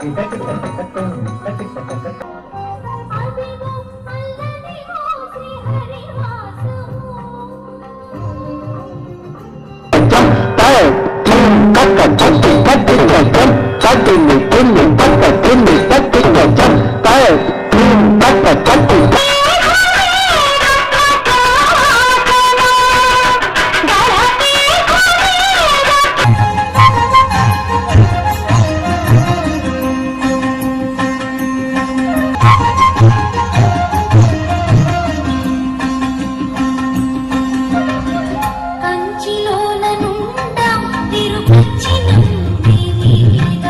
అదిగో అల్లదిగో శ్రీహరివాసము కంచిలోన నుండ తిరుపతి నుండి మీద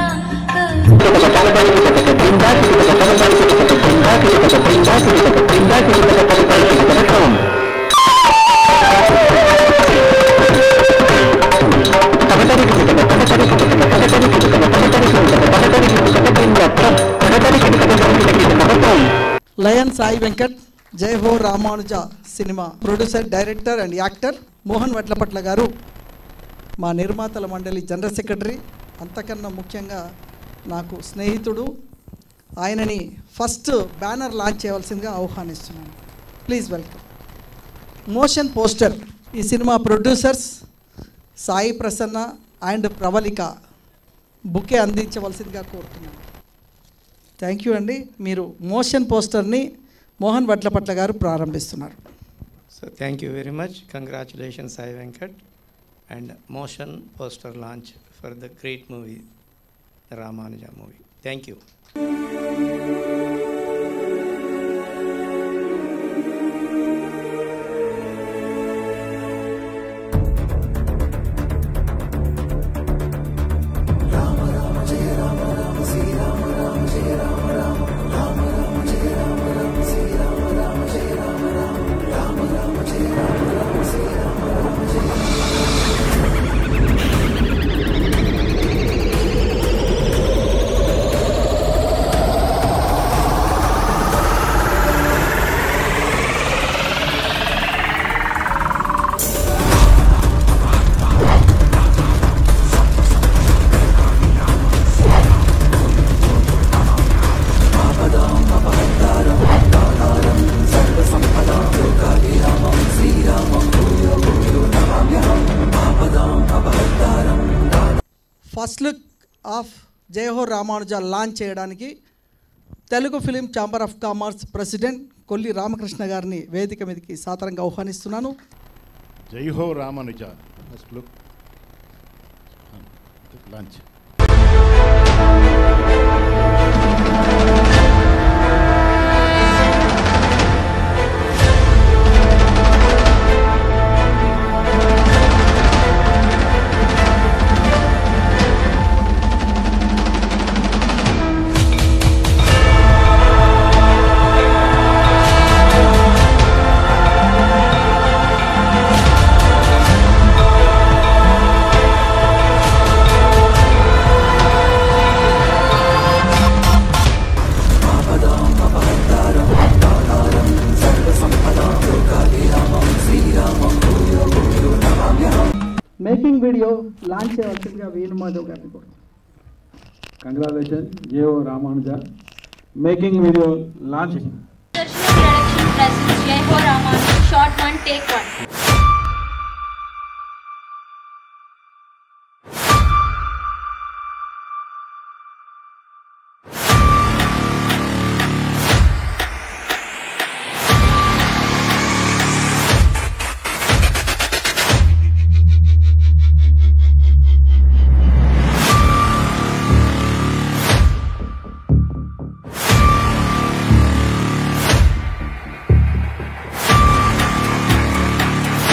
లయన్ సాయి వెంకట్ జై హో Ramanuja cinema producer director and actor Mohan Vadlapatla గారు మా నిర్మాతల మండలి జనరల్ సెక్రటరీ అంతకన్నా ముఖ్యంగా నాకు స్నేహితుడు ఆయనని ఫస్ట్ బ్యానర్ లాంచ్ చేయవలసిందిగా ఆహ్వానిస్తున్నాను ప్లీజ్ వెల్కమ్ మోషన్ పోస్టర్ ఈ cinema producers Sai Prasanna and Pravallika bouquet అందించవలసిందిగా కోరుతున్నాను థ్యాంక్ యూ అండి మీరు మోషన్ పోస్టర్ని మోహన్ వడ్లపట్ల గారు ప్రారంభిస్తున్నారు So thank you very much. Congratulations, Sai Venkat. And motion poster launch for the great movie, the Ramanuja movie. Thank you. First look of Jayaho Ramanuja launch చేయడానికి Telugu film chamber of commerce president Kolli Ramakrishna గారిని వేదిక మీదకి సాదరంగా ఆహ్వానిస్తున్నాను జై హో Ramanuja first look launch making video launch చేయవలసిందిగా వేణు మాధవ్ గారిని కోరుతున్నాను కంగ్రాచులేషన్ జేఓ Ramanuja making video launching Darshana Production presents Jai Ho Ramanuja Short 1 Take 1 Jai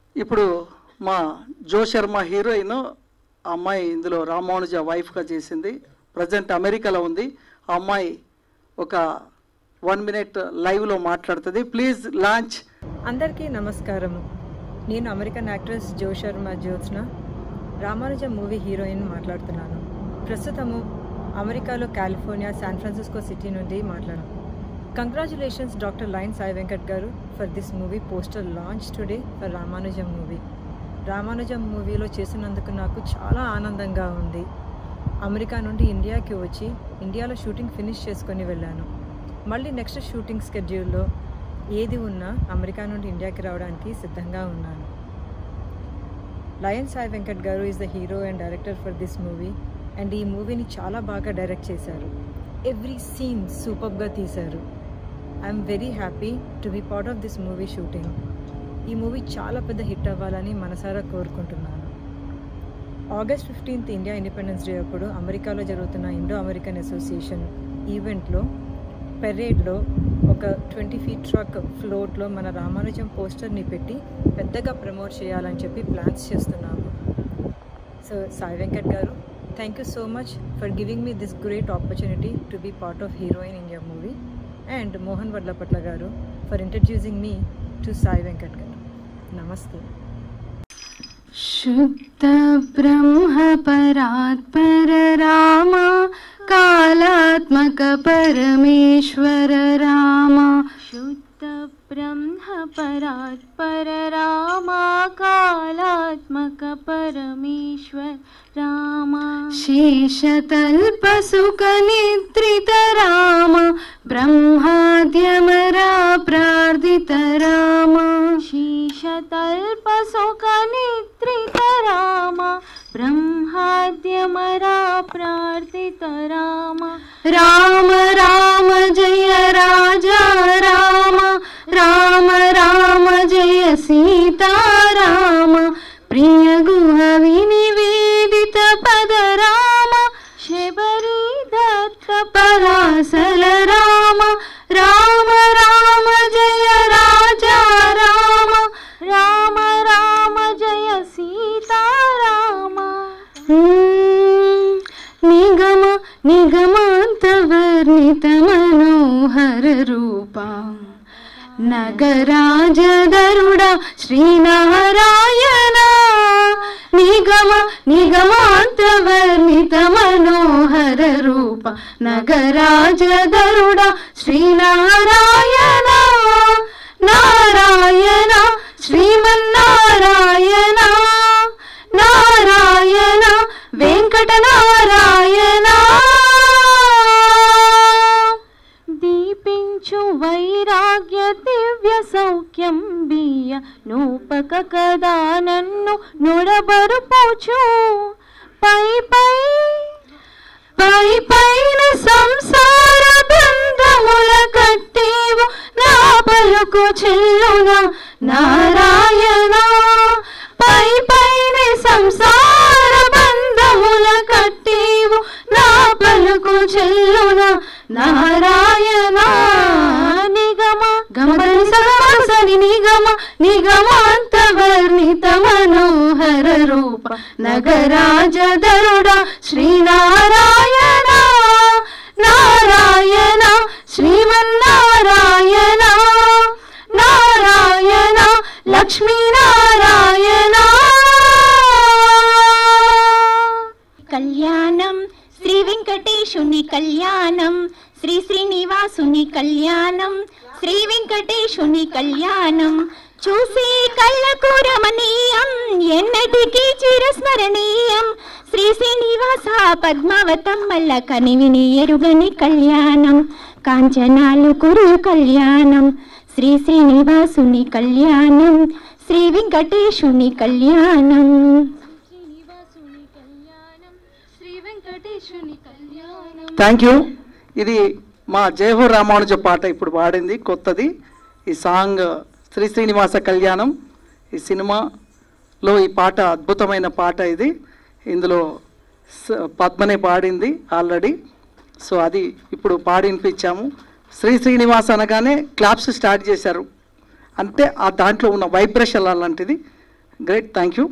ఇప్పుడు మా జో శర్మ హీరోయిన్ ఆ అమ్మాయి ఇందులో రామానుజ వైఫ్గా చేసింది ప్రజెంట్ అమెరికాలో ఉంది ఆ అమ్మాయి ఒక వన్ మినిట్ లైవ్లో మాట్లాడుతుంది ప్లీజ్ లాంచ్ అందరికీ నమస్కారము నేను American actress Jo Sharma Jyothsna Ramanuja movie heroine మాట్లాడుతున్నాను ప్రస్తుతము అమెరికాలో కాలిఫోర్నియా శాన్ ఫ్రాన్సిస్కో సిటీ నుండి మాట్లాడాం congratulations doctor lion Sai Venkat గారు for this movie poster launch today for Ramanujam movie Ramanujam మూవీలో చేసినందుకు నాకు చాలా ఆనందంగా ఉంది అమెరికా నుండి ఇండియాకి వచ్చి ఇండియాలో షూటింగ్ ఫినిష్ చేసుకొని వెళ్ళాను మళ్ళీ నెక్స్ట్ షూటింగ్ స్కెడ్యూల్లో ఏది ఉన్నా అమెరికా నుండి ఇండియాకి రావడానికి సిద్ధంగా ఉన్నాను లయన్ సాయి వెంకట్ గారు is the hero and director for this movie and ఈ మూవీని చాలా బాగా డైరెక్ట్ చేశారు ఎవ్రీ సీన్ సూపర్గా తీశారు I'm very happy to be part of this movie shooting ఈ మూవీ చాలా పెద్ద హిట్ అవ్వాలని మనసారా కోరుకుంటున్నాను August fifteenth India independence day అప్పుడు అమెరికాలో జరుగుతున్న ఇండో అమెరికన్ అసోసియేషన్ ఈవెంట్లో పెరేడ్లో ఒక ట్వంటీ ఫీట్ ట్రక్ ఫ్లోట్లో మన రామానుజం పోస్టర్ని పెట్టి పెద్దగా ప్రమోట్ చేయాలని చెప్పి ప్లాన్స్ చేస్తున్నాము సో సాయి వెంకట్ గారు thank you so much for giving me this great opportunity to be part of heroine in your movie and Mohan Vadlapatla గారు for introducing me to Sai Venkat గారు నమస్తే शुद्ध ब्रह्म परात्पर राम कालात्मक परमेश्वर राम शुद्ध ब्रह्म परात्पर राम कालात्मक परमेश्वर राम शेषतल्प सुख निद्रित राम ब्रह्माद्यमरा प्रार्थित राम शेषतल्प सुख निद्रित राम ब्रह्माद्यमरा प्रार्थित राम राम राम जय राजा राम राम राम जय सीता राम प्रिय गुह विनिवेदित पद राम शबरी दत्त परासल राम राम राम जय राजा राम राम राम जय सीता राम निगम निगमान्तवर्णित मनोहर रूपा నగరాజ గరుడ శ్రీనారాయణ నిగమ నిగమాంతవర్ణిత మనోహర రూప నగరాజ గరుడ శ్రీనారాయణ నారాయణ శ్రీమన్నారాయణ నారాయణ వెంకట దీపించు వైరాగ్య దివ్య సౌఖ్యం బియ్య నూపక కదా నన్ను నుడబరుపోచు పై పై పై పైన సంసార బంధముల కట్టేవు నా పలుకు చెల్లున నారాయణ పై పైన సంసార బంధముల కట్టేవు నా పలుకు చెల్లున నారాయణ నిగమ గమని సహసని నిగమ నిగమాంత వర్ణిత మనోహర రూప నగరాజ దరుడ శ్రీనారాయణ నారాయణ శ్రీమన్నారాయణ నారాయణ లక్ష్మీనారాయణ కళ్యాణం శ్రీ వెంకటేశుని కళ్యాణం శ్రీ శ్రీనివాసుని కళ్యాణం శ్రీ వెంకటేశుని కళ్యాణం చూసి కళ్ళకు రమణీయం ఎన్నటికీ చిరస్మరణీయం శ్రీ శ్రీనివాస పద్మావతమ్మల్ల కనివిని ఎరుగని కళ్యాణం కాంచనాలు కురు కళ్యాణం శ్రీ శ్రీనివాసుని కళ్యాణం శ్రీ వెంకటేశుని కళ్యాణం థ్యాంక్ యూ ఇది మా జయహో రామానుజ పాట ఇప్పుడు పాడింది కొత్తది ఈ సాంగ్ శ్రీ శ్రీనివాస కళ్యాణం ఈ సినిమాలో ఈ పాట అద్భుతమైన పాట ఇది ఇందులో స- పద్మనే పాడింది ఆల్రెడీ సో అది ఇప్పుడు పాడి వినిపించాము శ్రీ శ్రీనివాస్ అనగానే క్లాప్స్ స్టార్ట్ చేశారు అంటే ఆ దాంట్లో ఉన్న వైబ్రేషన్ అలాంటిది గ్రేట్ థ్యాంక్ యూ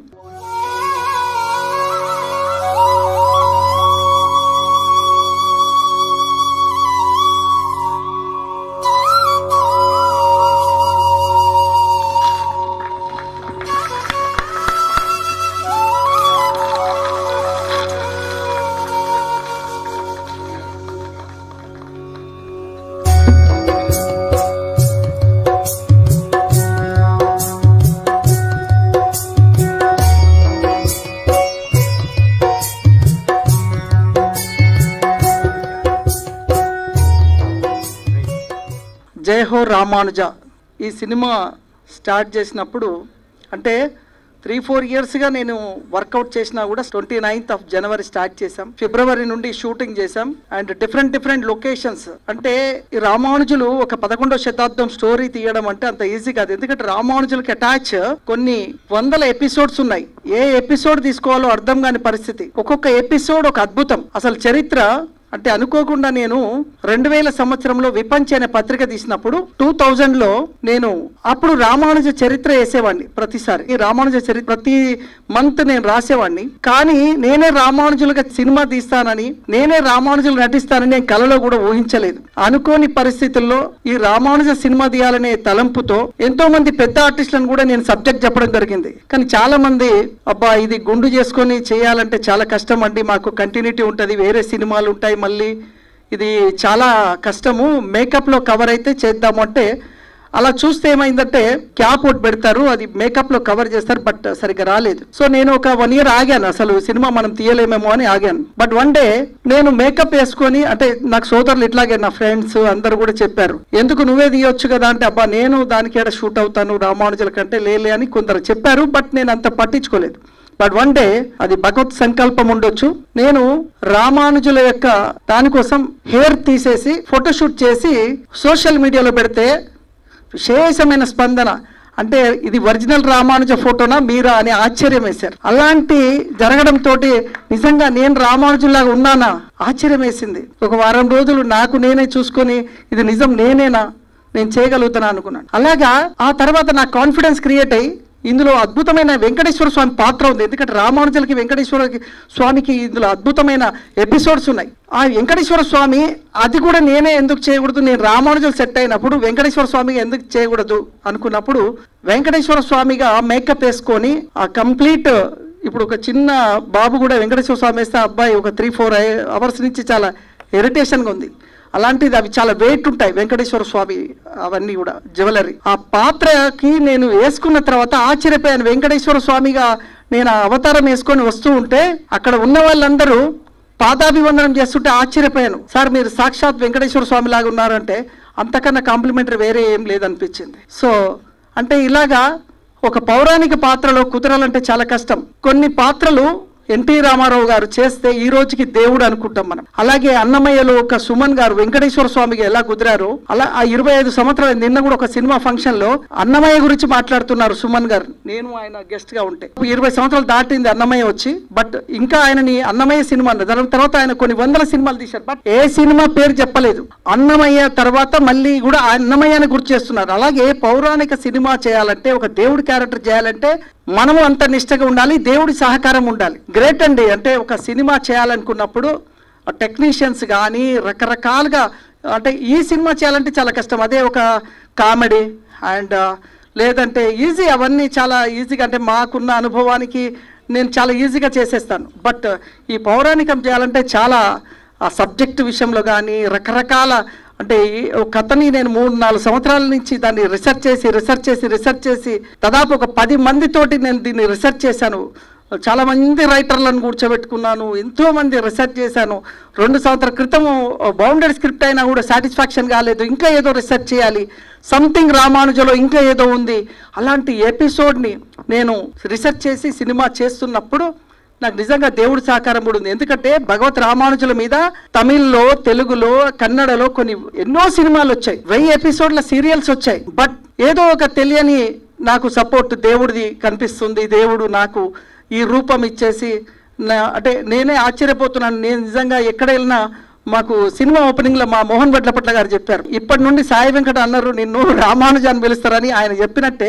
జై హో రామానుజ ఈ సినిమా స్టార్ట్ చేసినప్పుడు అంటే త్రీ ఫోర్ ఇయర్స్గా నేను వర్కౌట్ చేసినా కూడా twenty ninth of January start చేశాం ఫిబ్రవరి నుండి షూటింగ్ చేశాం అండ్ డిఫరెంట్ డిఫరెంట్ లొకేషన్స్ అంటే ఈ రామానుజులు ఒక పదకొండో శతాబ్దం స్టోరీ తీయడం అంటే అంత ఈజీ కాదు ఎందుకంటే రామానుజులకి అటాచ్ కొన్ని వందల ఎపిసోడ్స్ ఉన్నాయి ఏ ఎపిసోడ్ తీసుకోవాలో అర్థం కాని పరిస్థితి ఒక్కొక్క ఎపిసోడ్ ఒక అద్భుతం అసలు చరిత్ర అంటే అనుకోకుండా నేను రెండు వేల సంవత్సరంలో విపంచ్ అనే పత్రిక తీసినప్పుడు టూ థౌజండ్ లో నేను అప్పుడు రామానుజ చరిత్ర వేసేవాడిని ప్రతిసారి ఈ రామానుజ చరిత్ర ప్రతి మంత్ నేను రాసేవాడిని కానీ నేనే రామానుజులుగా సినిమా తీస్తానని నేనే రామానుజులు నటిస్తానని నేను కలలో కూడా ఊహించలేదు అనుకోని పరిస్థితుల్లో ఈ రామానుజ సినిమా తీయాలనే తలంపుతో ఎంతో మంది పెద్ద ఆర్టిస్టులను కూడా నేను సబ్జెక్ట్ చెప్పడం జరిగింది కానీ చాలా మంది అబ్బా ఇది గుండు చేసుకొని చేయాలంటే చాలా కష్టం అండి మాకు కంటిన్యూటీ ఉంటుంది వేరే సినిమాలు ఉంటాయి మళ్ళీ ఇది చాలా కష్టము మేకప్లో కవర్ అయితే చేద్దాము అంటే అలా చూస్తే ఏమైందంటే క్యాప్ ఒకటి పెడతారు అది మేకప్లో కవర్ చేస్తారు బట్ సరిగ్గా రాలేదు సో నేను ఒక వన్ ఇయర్ ఆగాను అసలు సినిమా మనం తీయలేమేమో అని ఆగాను బట్ వన్ డే నేను మేకప్ వేసుకొని అంటే నాకు సోదరులు ఇట్లాగే నా ఫ్రెండ్స్ అందరు కూడా చెప్పారు ఎందుకు నువ్వే తీయొచ్చు కదా అంటే అబ్బా నేను దానికి ఏడ షూట్ అవుతాను రామానుజుల కంటే లేలే అని కొందరు చెప్పారు బట్ నేను అంత పట్టించుకోలేదు బట్ వన్ డే అది భగవత్ సంకల్పం ఉండొచ్చు నేను రామానుజుల యొక్క దానికోసం హెయిర్ తీసేసి ఫోటోషూట్ చేసి సోషల్ మీడియాలో పెడితే విశేషమైన స్పందన అంటే ఇది ఒరిజినల్ రామానుజ ఫోటోనా మీరా అని ఆశ్చర్యం వేశారు అలాంటి జరగడంతో నిజంగా నేను రామానుజులాగా ఉన్నానా ఆశ్చర్యం వేసింది ఒక వారం రోజులు నాకు నేనే చూసుకొని ఇది నిజం నేనేనా నేను చేయగలుగుతాను అనుకున్నాను అలాగా ఆ తర్వాత నా కాన్ఫిడెన్స్ క్రియేట్ అయ్యి ఇందులో అద్భుతమైన వెంకటేశ్వర స్వామి పాత్ర ఉంది ఎందుకంటే రామానుజులకి వెంకటేశ్వర స్వామికి ఇందులో అద్భుతమైన ఎపిసోడ్స్ ఉన్నాయి ఆ వెంకటేశ్వర స్వామి అది కూడా నేనే ఎందుకు చేయకూడదు నేను రామానుజులు సెట్ అయినప్పుడు వెంకటేశ్వర స్వామిగా ఎందుకు చేయకూడదు అనుకున్నప్పుడు వెంకటేశ్వర స్వామిగా మేకప్ వేసుకొని ఆ కంప్లీట్ ఇప్పుడు ఒక చిన్న బాబు కూడా వెంకటేశ్వర స్వామి వేస్తే ఆ అబ్బాయి ఒక త్రీ ఫోర్ అవర్స్ నుంచి చాలా ఇరిటేషన్గా ఉంది అలాంటిది అవి చాలా వెయిట్ ఉంటాయి వెంకటేశ్వర స్వామి అవన్నీ కూడా జ్యువెలరీ ఆ పాత్రకి నేను వేసుకున్న తర్వాత ఆశ్చర్యపోయాను వెంకటేశ్వర స్వామిగా నేను ఆ అవతారం వేసుకొని వస్తూ ఉంటే అక్కడ ఉన్న వాళ్ళందరూ పాదాభివందనం చేస్తుంటే ఆశ్చర్యపోయాను సార్ మీరు సాక్షాత్ వెంకటేశ్వర స్వామి లాగా ఉన్నారంటే అంతకన్నా కాంప్లిమెంటరీ వేరే ఏం లేదనిపించింది సో అంటే ఇలాగా ఒక పౌరాణిక పాత్రలో కుదరాలంటే చాలా కష్టం కొన్ని పాత్రలు ఎన్టీ రామారావు గారు చేస్తే ఈ రోజుకి దేవుడు అనుకుంటాం మనం అలాగే అన్నమయ్యలో ఒక సుమన్ గారు వెంకటేశ్వర స్వామికి ఎలా కుదిరారు అలా ఆ ఇరవై ఐదు సంవత్సరాలు నిన్న కూడా ఒక సినిమా ఫంక్షన్ లో అన్నమయ్య గురించి మాట్లాడుతున్నారు సుమన్ గారు నేను ఆయన గెస్ట్ గా ఉంటే ఇరవై సంవత్సరాలు దాటింది అన్నమయ్య వచ్చి బట్ ఇంకా ఆయనని అన్నమయ్య సినిమా అన్నారు. దాని తర్వాత ఆయన కొన్ని వందల సినిమాలు తీశారు బట్ ఏ సినిమా పేరు చెప్పలేదు అన్నమయ్య తర్వాత మళ్ళీ కూడా ఆ అన్నమయ్యని గుర్తు చేస్తున్నారు అలాగే పౌరాణిక సినిమా చేయాలంటే ఒక దేవుడి క్యారెక్టర్ చేయాలంటే మనము అంత నిష్టగా ఉండాలి దేవుడి సహకారం ఉండాలి గ్రేట్ అండి అంటే ఒక సినిమా చేయాలనుకున్నప్పుడు టెక్నీషియన్స్ కానీ రకరకాలుగా అంటే ఈ సినిమా చేయాలంటే చాలా కష్టం అదే ఒక కామెడీ అండ్ లేదంటే ఈజీ అవన్నీ చాలా ఈజీగా అంటే మాకున్న అనుభవానికి నేను చాలా ఈజీగా చేసేస్తాను బట్ ఈ పౌరాణికం చేయాలంటే చాలా ఆ సబ్జెక్ట్ విషయంలో కానీ రకరకాల అంటే ఈ ఒక కథని నేను మూడు నాలుగు సంవత్సరాల నుంచి దాన్ని రీసెర్చ్ చేసి రీసెర్చ్ చేసి రీసెర్చ్ చేసి దాదాపు ఒక పది మందితోటి నేను దీన్ని రీసెర్చ్ చేశాను చాలా మంది రైటర్లను కూర్చోబెట్టుకున్నాను ఎంతో మంది రీసెర్చ్ చేశాను రెండు సంవత్సరాల క్రితం బౌండెడ్ స్క్రిప్ట్ అయినా కూడా సాటిస్ఫాక్షన్ కాలేదు ఇంకా ఏదో రీసెర్చ్ చేయాలి సంథింగ్ రామానుజలో ఇంకా ఏదో ఉంది అలాంటి ఎపిసోడ్ని నేను రీసెర్చ్ చేసి సినిమా చేస్తున్నప్పుడు నాకు నిజంగా దేవుడి సహకారం కూడా ఉంది ఎందుకంటే భగవత్ రామానుజుల మీద తమిళ్లో తెలుగులో కన్నడలో కొన్ని ఎన్నో సినిమాలు వచ్చాయి వెయ్యి ఎపిసోడ్ల సీరియల్స్ వచ్చాయి బట్ ఏదో ఒక తెలియని నాకు సపోర్ట్ దేవుడిది కనిపిస్తుంది దేవుడు నాకు ఈ రూపం ఇచ్చేసి నా అంటే నేనే ఆశ్చర్యపోతున్నాను నేను నిజంగా ఎక్కడ వెళ్ళినా మాకు సినిమా ఓపెనింగ్లో మా మోహన్ భట్లపట్ల గారు చెప్పారు ఇప్పటి నుండి సాయి వెంకట అన్నారు నిన్ను రామానుజాన్ని పిలుస్తారని ఆయన చెప్పినట్టే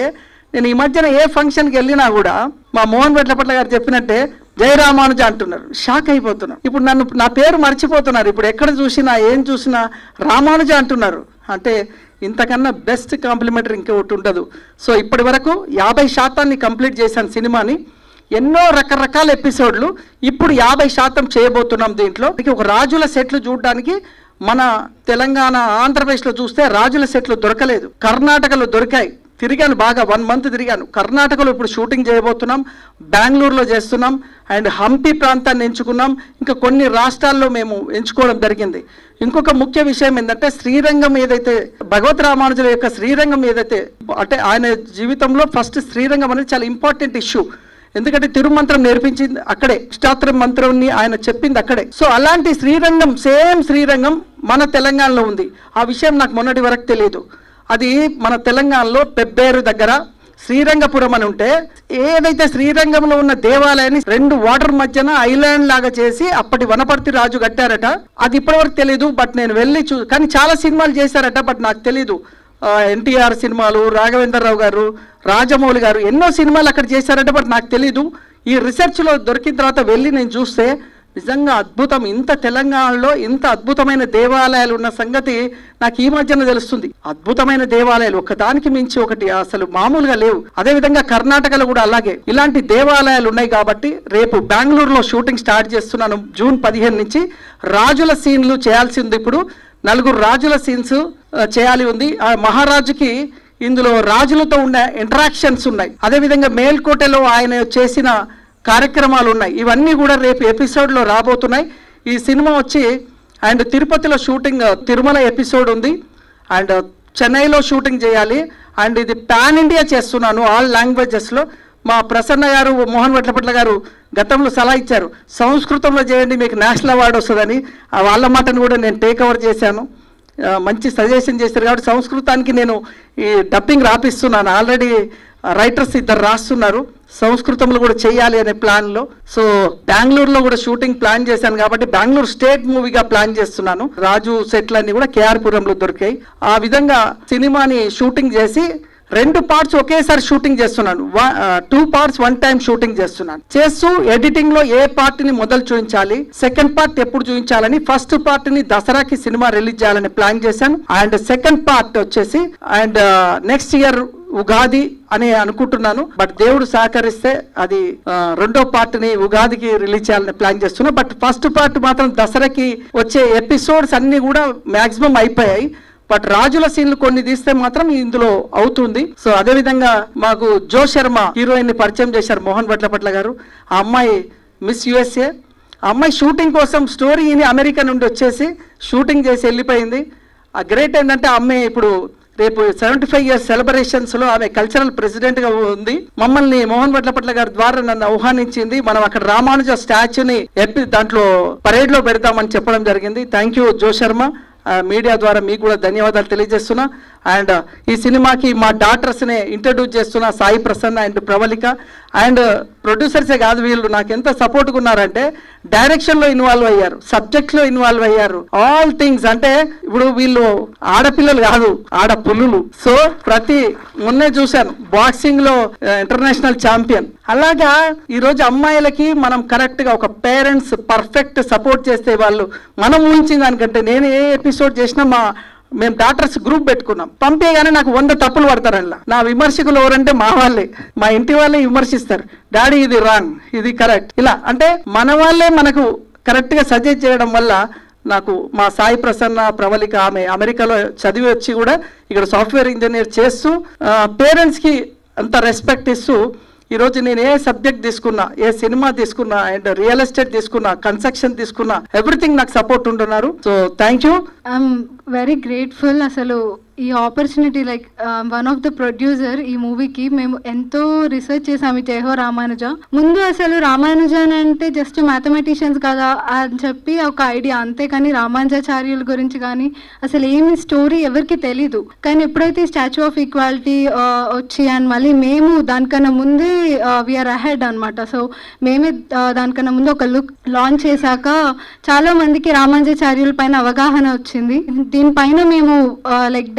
నేను ఈ మధ్యన ఏ ఫంక్షన్కి వెళ్ళినా కూడా మా మోహన్ వెట్లపట్ల గారు చెప్పినట్టే జయ రామానుజ అంటున్నారు షాక్ అయిపోతున్నారు ఇప్పుడు నన్ను నా పేరు మర్చిపోతున్నారు ఇప్పుడు ఎక్కడ చూసినా ఏం చూసినా రామానుజ అంటున్నారు అంటే ఇంతకన్నా బెస్ట్ కాంప్లిమెంటరీ ఇంకొకటి ఉండదు సో ఇప్పటి వరకు యాభై శాతాన్ని కంప్లీట్ చేశాను సినిమాని ఎన్నో రకరకాల ఎపిసోడ్లు ఇప్పుడు యాభై శాతం చేయబోతున్నాం దీంట్లో ఇక ఒక రాజుల సెట్లు చూడడానికి మన తెలంగాణ ఆంధ్రప్రదేశ్లో చూస్తే రాజుల సెట్లు దొరకలేదు కర్ణాటకలో దొరికాయి తిరిగాను బాగా వన్ మంత్ తిరిగాను కర్ణాటకలో ఇప్పుడు షూటింగ్ చేయబోతున్నాం బెంగళూరులో చేస్తున్నాం అండ్ హంపి ప్రాంతాన్ని ఎంచుకున్నాం ఇంకా కొన్ని రాష్ట్రాల్లో మేము ఎంచుకోవడం జరిగింది ఇంకొక ముఖ్య విషయం ఏంటంటే శ్రీరంగం ఏదైతే భగవత్ రామానుజుల యొక్క శ్రీరంగం ఏదైతే అంటే ఆయన జీవితంలో ఫస్ట్ శ్రీరంగం అనేది చాలా ఇంపార్టెంట్ ఇష్యూ ఎందుకంటే తిరుమంత్రం నేర్పించింది అక్కడే ఇష్టాత్ర మంత్రంని ఆయన చెప్పింది అక్కడే సో అలాంటి శ్రీరంగం సేమ్ శ్రీరంగం మన తెలంగాణలో ఉంది ఆ విషయం నాకు మొన్నటి వరకు తెలియదు అది మన తెలంగాణలో పెబ్బేరు దగ్గర శ్రీరంగపురం అని ఉంటే ఏదైతే శ్రీరంగంలో ఉన్న దేవాలయాన్ని రెండు వాటర్ మధ్యన ఐలాండ్ లాగా చేసి అప్పటి వనపర్తి రాజు కట్టారట అది ఇప్పటివరకు తెలియదు బట్ నేను వెళ్ళి చూ కానీ చాలా సినిమాలు చేశారట బట్ నాకు తెలీదు ఎన్టీఆర్ సినిమాలు రాఘవేంద్రరావు గారు రాజమౌళి గారు ఎన్నో సినిమాలు అక్కడ చేశారట బట్ నాకు తెలీదు ఈ రీసెర్చ్లో దొరికిన తర్వాత వెళ్ళి నేను చూస్తే నిజంగా అద్భుతం ఇంత తెలంగాణలో ఇంత అద్భుతమైన దేవాలయాలు ఉన్న సంగతి నాకు ఈ మధ్యన తెలుస్తుంది అద్భుతమైన దేవాలయాలు ఒకదానికి మించి ఒకటి అసలు మామూలుగా లేవు అదే విధంగా కర్ణాటకలో కూడా అలాగే ఇలాంటి దేవాలయాలు ఉన్నాయి కాబట్టి రేపు బెంగళూరులో షూటింగ్ స్టార్ట్ చేస్తున్నాను జూన్ పదిహేను నుంచి రాజుల సీన్లు చేయాల్సి ఉంది ఇప్పుడు నలుగురు రాజుల సీన్స్ ఆ, చేయాలి ఉంది ఆ మహారాజుకి ఇందులో రాజులతో ఉండే ఇంటరాక్షన్స్ ఉన్నాయి అదేవిధంగా మేల్కోటలో ఆయన చేసిన కార్యక్రమాలు ఉన్నాయి ఇవన్నీ కూడా రేపు ఎపిసోడ్లో రాబోతున్నాయి ఈ సినిమా వచ్చి అండ్ తిరుపతిలో షూటింగ్ తిరుమల ఎపిసోడ్ ఉంది అండ్ చెన్నైలో షూటింగ్ చేయాలి అండ్ ఇది పాన్ ఇండియా చేస్తున్నాను ఆల్ లాంగ్వేజెస్లో మా ప్రసన్న గారు మోహన్ వడ్లపట్ల గారు గతంలో సలహా ఇచ్చారు సంస్కృతంలో చేయండి మీకు నేషనల్ అవార్డు వస్తుందని ఆ వాళ్ళ మాటను కూడా నేను టేక్ ఓవర్ చేశాను ఆ, మంచి సజెషన్ చేశారు కాబట్టి సంస్కృతానికి నేను ఈ డబ్బింగ్ రాపిస్తున్నాను ఆల్రెడీ రైటర్స్ ఇద్దరు రాస్తున్నారు సంస్కృతంలో కూడా చేయాలి అనే ప్లాన్లో సో బెంగళూరులో కూడా షూటింగ్ ప్లాన్ చేశాను కాబట్టి బెంగళూరు స్టేట్ మూవీగా ప్లాన్ చేస్తున్నాను రాజు సెట్లన్నీ కూడా కేఆర్పురంలో దొరికాయి ఆ విధంగా సినిమాని షూటింగ్ చేసి రెండు పార్ట్స్ ఒకేసారి షూటింగ్ చేస్తున్నాను two parts one time shooting చేస్తున్నాను చేస్తూ ఎడిటింగ్ లో ఏ పార్ట్ ని మొదలు చూపించాలి సెకండ్ పార్ట్ ఎప్పుడు చూపించాలని ఫస్ట్ పార్ట్ ని దసరాకి సినిమా రిలీజ్ చేయాలని ప్లాన్ చేశాను అండ్ సెకండ్ పార్ట్ వచ్చేసి అండ్ నెక్స్ట్ ఇయర్ ఉగాది అని అనుకుంటున్నాను బట్ దేవుడు సహకరిస్తే అది ఆ, రెండో పార్ట్ ని ఉగాదికి రిలీజ్ చేయాలని ప్లాన్ చేస్తున్నా బట్ ఫస్ట్ పార్ట్ మాత్రం దసరాకి వచ్చే ఎపిసోడ్స్ అన్ని కూడా మాక్సిమం అయిపోయాయి బట్ రాజుల సీన్లు కొన్ని తీస్తే మాత్రం ఇందులో అవుతుంది సో అదే విధంగా మాకు జో శర్మ హీరోయిన్ ని పరిచయం చేశారు మోహన్ భట్లపట్ల గారు ఆ అమ్మాయి మిస్ యుఎస్ఏ ఆ అమ్మాయి షూటింగ్ కోసం స్టోరీని అమెరికా నుండి వచ్చేసి షూటింగ్ చేసి వెళ్ళిపోయింది ఆ గ్రేట్ ఏంటంటే ఆ అమ్మాయి ఇప్పుడు రేపు సెవెంటీ ఫైవ్ ఇయర్స్ సెలబ్రేషన్స్ లో ఆమె కల్చరల్ ప్రెసిడెంట్ గా ఉంది మమ్మల్ని మోహన్ భట్లపట్ల గారి ద్వారా నన్ను ఆహ్వానించింది మనం అక్కడ రామానుజ స్టాచ్యూని ఎప్పి దాంట్లో పరేడ్ లో పెడతామని చెప్పడం జరిగింది థ్యాంక్ యూ జో శర్మ ఆ, మీడియా ద్వారా మీకు కూడా ధన్యవాదాలు తెలియజేస్తున్నా అండ్ ఈ సినిమాకి మా డాటర్స్ని ఇంట్రడ్యూస్ చేస్తున్నా సాయి ప్రసన్న అండ్ ప్రవళిక అండ్ ప్రొడ్యూసర్సే కాదు వీళ్ళు నాకు ఎంత సపోర్ట్గా ఉన్నారంటే డైరెక్షన్లో ఇన్వాల్వ్ అయ్యారు సబ్జెక్ట్లో ఇన్వాల్వ్ అయ్యారు ఆల్ థింగ్స్ అంటే ఇప్పుడు వీళ్ళు ఆడపిల్లలు కాదు ఆడ పుల్లులు సో ప్రతి మొన్నే చూశాను బాక్సింగ్ లో ఇంటర్నేషనల్ ఛాంపియన్ అలాగా ఈ రోజు అమ్మాయిలకి మనం కరెక్ట్ గా ఒక పేరెంట్స్ పర్ఫెక్ట్ సపోర్ట్ చేస్తే వాళ్ళు మనం ఊహించిన దానికంటే నేను ఏ ఎపిసోడ్ చేసినా మా మేము డాక్టర్స్ గ్రూప్ పెట్టుకున్నాం పంపేగానే నాకు వంద తప్పులు పడతారు అందులో నా విమర్శకులు ఎవరంటే మా వాళ్ళే మా ఇంటి వాళ్ళే విమర్శిస్తారు డాడీ ఇది రాంగ్ ఇది కరెక్ట్ ఇలా అంటే మన వాళ్ళే మనకు కరెక్ట్ గా సజెస్ట్ చేయడం వల్ల నాకు మా సాయి ప్రసన్న ప్రవళిక ఆమె అమెరికాలో చదివి వచ్చి కూడా ఇక్కడ సాఫ్ట్వేర్ ఇంజనీర్ చేస్తూ పేరెంట్స్కి అంత రెస్పెక్ట్ ఇస్తూ ఈరోజు నేను ఏ సబ్జెక్ట్ తీసుకున్నా ఏ సినిమా తీసుకున్నా అండ్ రియల్ ఎస్టేట్ తీసుకున్నా కన్స్ట్రక్షన్ తీసుకున్నా ఎవ్రీథింగ్ నాకు సపోర్ట్ ఉంటున్నారు so thank you I'm very grateful అసలు ఈ opportunity like one of the producer ఈ మూవీకి మేము ఎంతో రీసెర్చ్ చేసాము ఈ జయహో రామానుజ ముందు అసలు రామానుజన్ అంటే జస్ట్ మ్యాథమెటిషియన్స్ కదా అని చెప్పి ఒక ఐడియా అంతేకాని రామానుజాచార్యుల గురించి కానీ అసలు ఏమి స్టోరీ ఎవరికి తెలీదు కానీ ఎప్పుడైతే స్టాచ్యూ ఆఫ్ ఈక్వాలిటీ వచ్చి అండ్ మళ్ళీ మేము దానికన్నా ముందే వీఆర్ అహెడ్ అనమాట సో మేమే ఆ, దానికన్నా ముందు ఒక లుక్ లాంచ్ చేశాక చాలా మందికి రామానుజాచార్యుల పైన అవగాహన వచ్చింది దీనిపైన మేము లైక్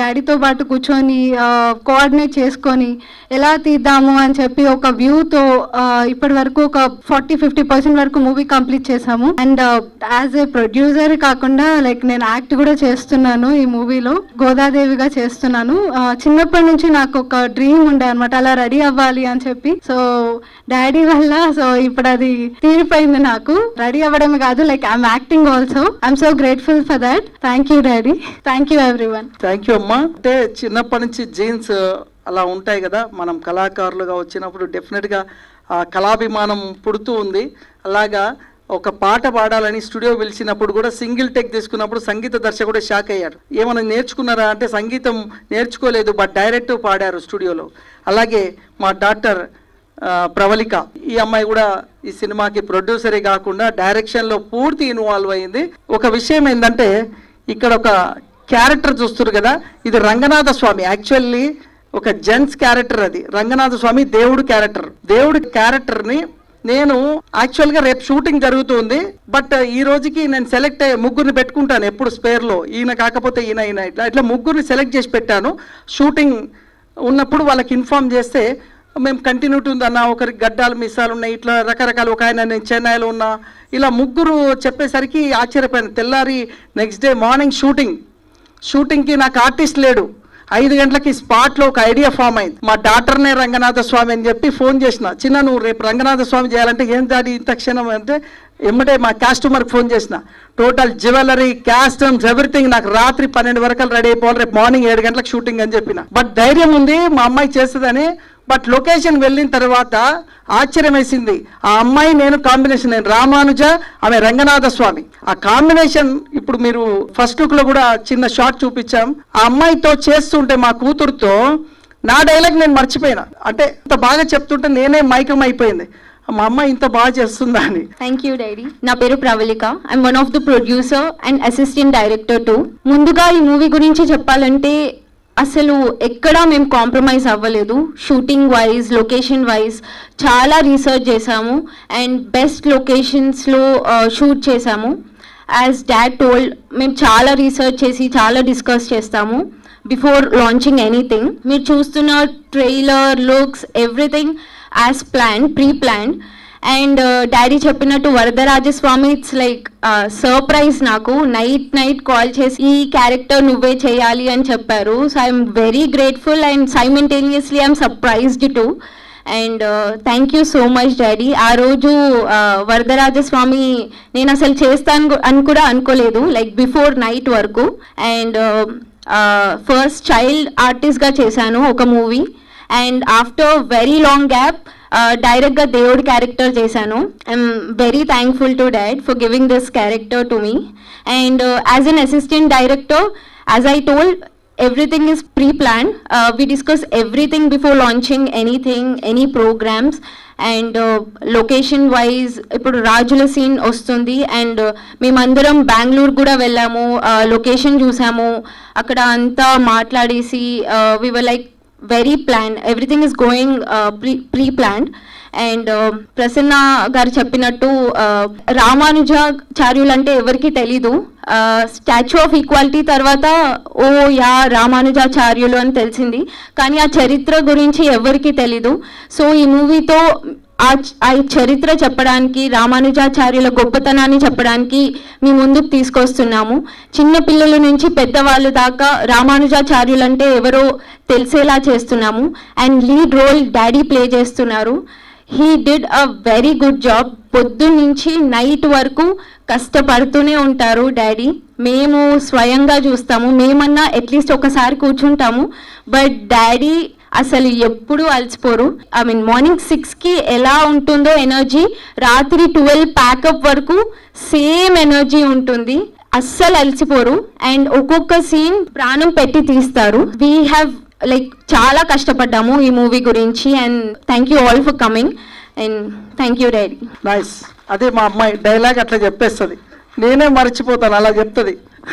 డాడీతో పాటు కూర్చొని కోఆర్డినేట్ చేసుకొని ఎలా తీద్దాము అని చెప్పి ఒక వ్యూతో ఇప్పటి వరకు ఒక ఫార్టీ ఫిఫ్టీ పర్సెంట్ వరకు మూవీ కంప్లీట్ చేసాము అండ్ యాజ్ ఏ ప్రొడ్యూసర్ కాకుండా లైక్ నేను యాక్ట్ కూడా చేస్తున్నాను ఈ మూవీలో గోదాదేవిగా చేస్తున్నాను ఆ, చిన్నప్పటి నుంచి నాకు ఒక డ్రీమ్ ఉండే అనమాట అలా రెడీ అవ్వాలి అని చెప్పి సో డాడీ వల్ల సో ఇప్పుడు అది తీరిపోయింది నాకు రెడీ అవ్వడమే కాదు like I'm acting also I'm so grateful for that thank you daddy thank you everyone thank you అమ్మా అంటే చిన్నప్పటి నుంచి జీన్స్ అలా ఉంటాయి కదా మనం కళాకారులుగా వచ్చినప్పుడు డెఫినెట్గా ఆ కళాభిమానం పుడుతూ ఉంది అలాగా ఒక పాట పాడాలని స్టూడియో పిలిచినప్పుడు కూడా సింగిల్ టెక్ తీసుకున్నప్పుడు సంగీత దర్శకుడు షాక్ అయ్యాడు ఏమైనా నేర్చుకున్నారా అంటే సంగీతం నేర్చుకోలేదు బట్ డైరెక్ట్ పాడారు స్టూడియోలో అలాగే మా డాక్టర్ ఆ, ప్రవళిక ఈ అమ్మాయి కూడా ఈ సినిమాకి ప్రొడ్యూసరే కాకుండా డైరెక్షన్లో పూర్తి ఇన్వాల్వ్ అయింది ఒక విషయం ఏంటంటే ఇక్కడ ఒక క్యారెక్టర్ చూస్తారు కదా ఇది రంగనాథ స్వామి యాక్చువల్లీ ఒక జెంట్స్ క్యారెక్టర్ అది రంగనాథ స్వామి దేవుడు క్యారెక్టర్ దేవుడి క్యారెక్టర్ని నేను యాక్చువల్గా రేపు షూటింగ్ జరుగుతుంది బట్ ఈ రోజుకి నేను సెలెక్ట్ అయ్యే ముగ్గురిని పెట్టుకుంటాను ఎప్పుడు స్పేర్లో ఈయన కాకపోతే ఈయన ఈయన ఇట్లా ఇట్లా ముగ్గురిని సెలెక్ట్ చేసి పెట్టాను షూటింగ్ ఉన్నప్పుడు వాళ్ళకి ఇన్ఫామ్ చేస్తే మేము కంటిన్యూటీ ఉందన్న ఒకరికి గడ్డాలు మిస్సాలు ఉన్నాయి ఇట్లా రకరకాల ఒక ఆయన నేను చెన్నైలో ఉన్నా ఇలా ముగ్గురు చెప్పేసరికి ఆశ్చర్యపోయాను తెల్లారి నెక్స్ట్ డే మార్నింగ్ షూటింగ్ షూటింగ్కి నాకు ఆర్టిస్ట్ లేడు ఐదు గంటలకి స్పాట్లో ఒక ఐడియా ఫామ్ అయింది మా డాక్టర్నే రంగనాథ స్వామి అని చెప్పి ఫోన్ చేసిన చిన్న నువ్వు రేపు రంగనాథ స్వామి చేయాలంటే ఏం దాడి ఇంత క్షణం అంటే ఎమ్మటే మా కస్టమర్కి ఫోన్ చేసిన టోటల్ జ్యువెలరీ క్యాస్టమ్స్ ఎవ్రీథింగ్ నాకు రాత్రి పన్నెండు వరకు రెడీ అయిపోవాలి రేపు మార్నింగ్ ఏడు గంటలకు షూటింగ్ అని చెప్పిన బట్ ధైర్యం ఉంది మా అమ్మాయి చేస్తుందని బట్ లొకేషన్ వెళ్ళిన తర్వాత ఆశ్చర్యం వేసింది ఆ అమ్మాయి నేను కాంబినేషన్ నేను రామానుజ ఆమె రంగనాథ స్వామి ఆ కాంబినేషన్ ఇప్పుడు మీరు ఫస్ట్ లుక్ లో కూడా చిన్న షార్ట్ చూపించాం ఆ అమ్మాయితో చేస్తుంటే మా కూతురుతో నా డైలాగ్ నేను మర్చిపోయినా అంటే ఇంత బాగా చెప్తుంటే నేనే మైకం అయిపోయింది మా అమ్మాయి ఇంత బాగా చేస్తుందా అని థ్యాంక్ యూ డాడీ నా పేరు Pravallika I'm one of the producer and assistant director to ముందుగా ఈ మూవీ గురించి చెప్పాలంటే అసలు ఎక్కడా మేము కాంప్రమైజ్ అవ్వలేదు షూటింగ్ వైజ్ లొకేషన్ వైజ్ చాలా రీసెర్చ్ చేసాము అండ్ బెస్ట్ లొకేషన్స్లో షూట్ చేసాము యాజ్ డాడ్ టోల్డ్ మేము చాలా రీసెర్చ్ చేసి చాలా డిస్కస్ చేస్తాము బిఫోర్ లాంచింగ్ ఎనీథింగ్ మీరు చూస్తున్న trailer looks everything as plan pre plan and daddy చెప్పినట్టు వరదరాజస్వామి ఇట్స్ లైక్ సర్ప్రైజ్ నాకు నైట్ నైట్ కాల్ చేసి ఈ క్యారెక్టర్ నువ్వే చేయాలి అని చెప్పారు so I'm very grateful and simultaneously I'm surprised too and thank you so much daddy ఆ రోజు uh, వరదరాజస్వామి నేను అసలు చేస్తాను గు- అని కూడా అనుకోలేదు లైక్ బిఫోర్ నైట్ వరకు అండ్ ఫస్ట్ చైల్డ్ ఆర్టిస్ట్గా చేశాను ఒక movie and after very long gap డైరెక్ట్గా దేవుడి క్యారెక్టర్ చేశాను I'm very thankful to dad for giving this character to me and as an assistant director as I told everything is pre-planned uh, we discuss everything before launching anything any programs and location wise ఇప్పుడు రాజుల scene వస్తుంది and మేమందరం బెంగళూరు కూడా వెళ్ళాము location చూసాము అక్కడ అంతా మాట్లాడేసి we were like very plan everything is going pre pre planned and Prasanna garu చెప్పినట్టు uh, రామానుజాచార్యులు అంటే ఎవరికి తెలీదు స్టాచ్యూ ఆఫ్ ఈక్వాలిటీ తర్వాత ఓ యా రామానుజాచార్యులు అని తెలిసింది కానీ ఆ చరిత్ర గురించి ఎవరికి తెలీదు సో ఈ మూవీతో ఆ చ- ఆ చరిత్ర చెప్పడానికి రామానుజాచార్యుల గొప్పతనాన్ని చెప్పడానికి మీ ముందుకు తీసుకొస్తున్నాము చిన్న పిల్లల నుంచి పెద్దవాళ్ళు దాకా రామానుజాచార్యులు అంటే ఎవరో తెలిసేలా చేస్తున్నాము and lead role daddy play చేస్తున్నారు he did a very good job పొద్దు నుంచి నైట్ వరకు కష్టపడుతూనే ఉంటారు డాడీ మేము స్వయంగా చూస్తాము మేమన్నా అట్లీస్ట్ ఒకసారి కూర్చుంటాము బట్ డాడీ అసలు ఎప్పుడు అలసిపోరు ఐ మీన్ మార్నింగ్ సిక్స్కి ఎలా ఉంటుందో ఎనర్జీ రాత్రి ట్వెల్వ్ ప్యాకప్ వరకు సేమ్ ఎనర్జీ ఉంటుంది అస్సలు అలసిపోరు అండ్ ఒక్కొక్క సీన్ ప్రాణం పెట్టి తీస్తారు వీ హ్యావ్ లైక్ చాలా కష్టపడ్డాము ఈ మూవీ గురించి and thank you all for coming and thank you daddy nice అదే మా అమ్మాయి డైలాగ్ అట్లా చెప్పేస్తుంది నేనే మర్చిపోతాను అలా చెప్తుంది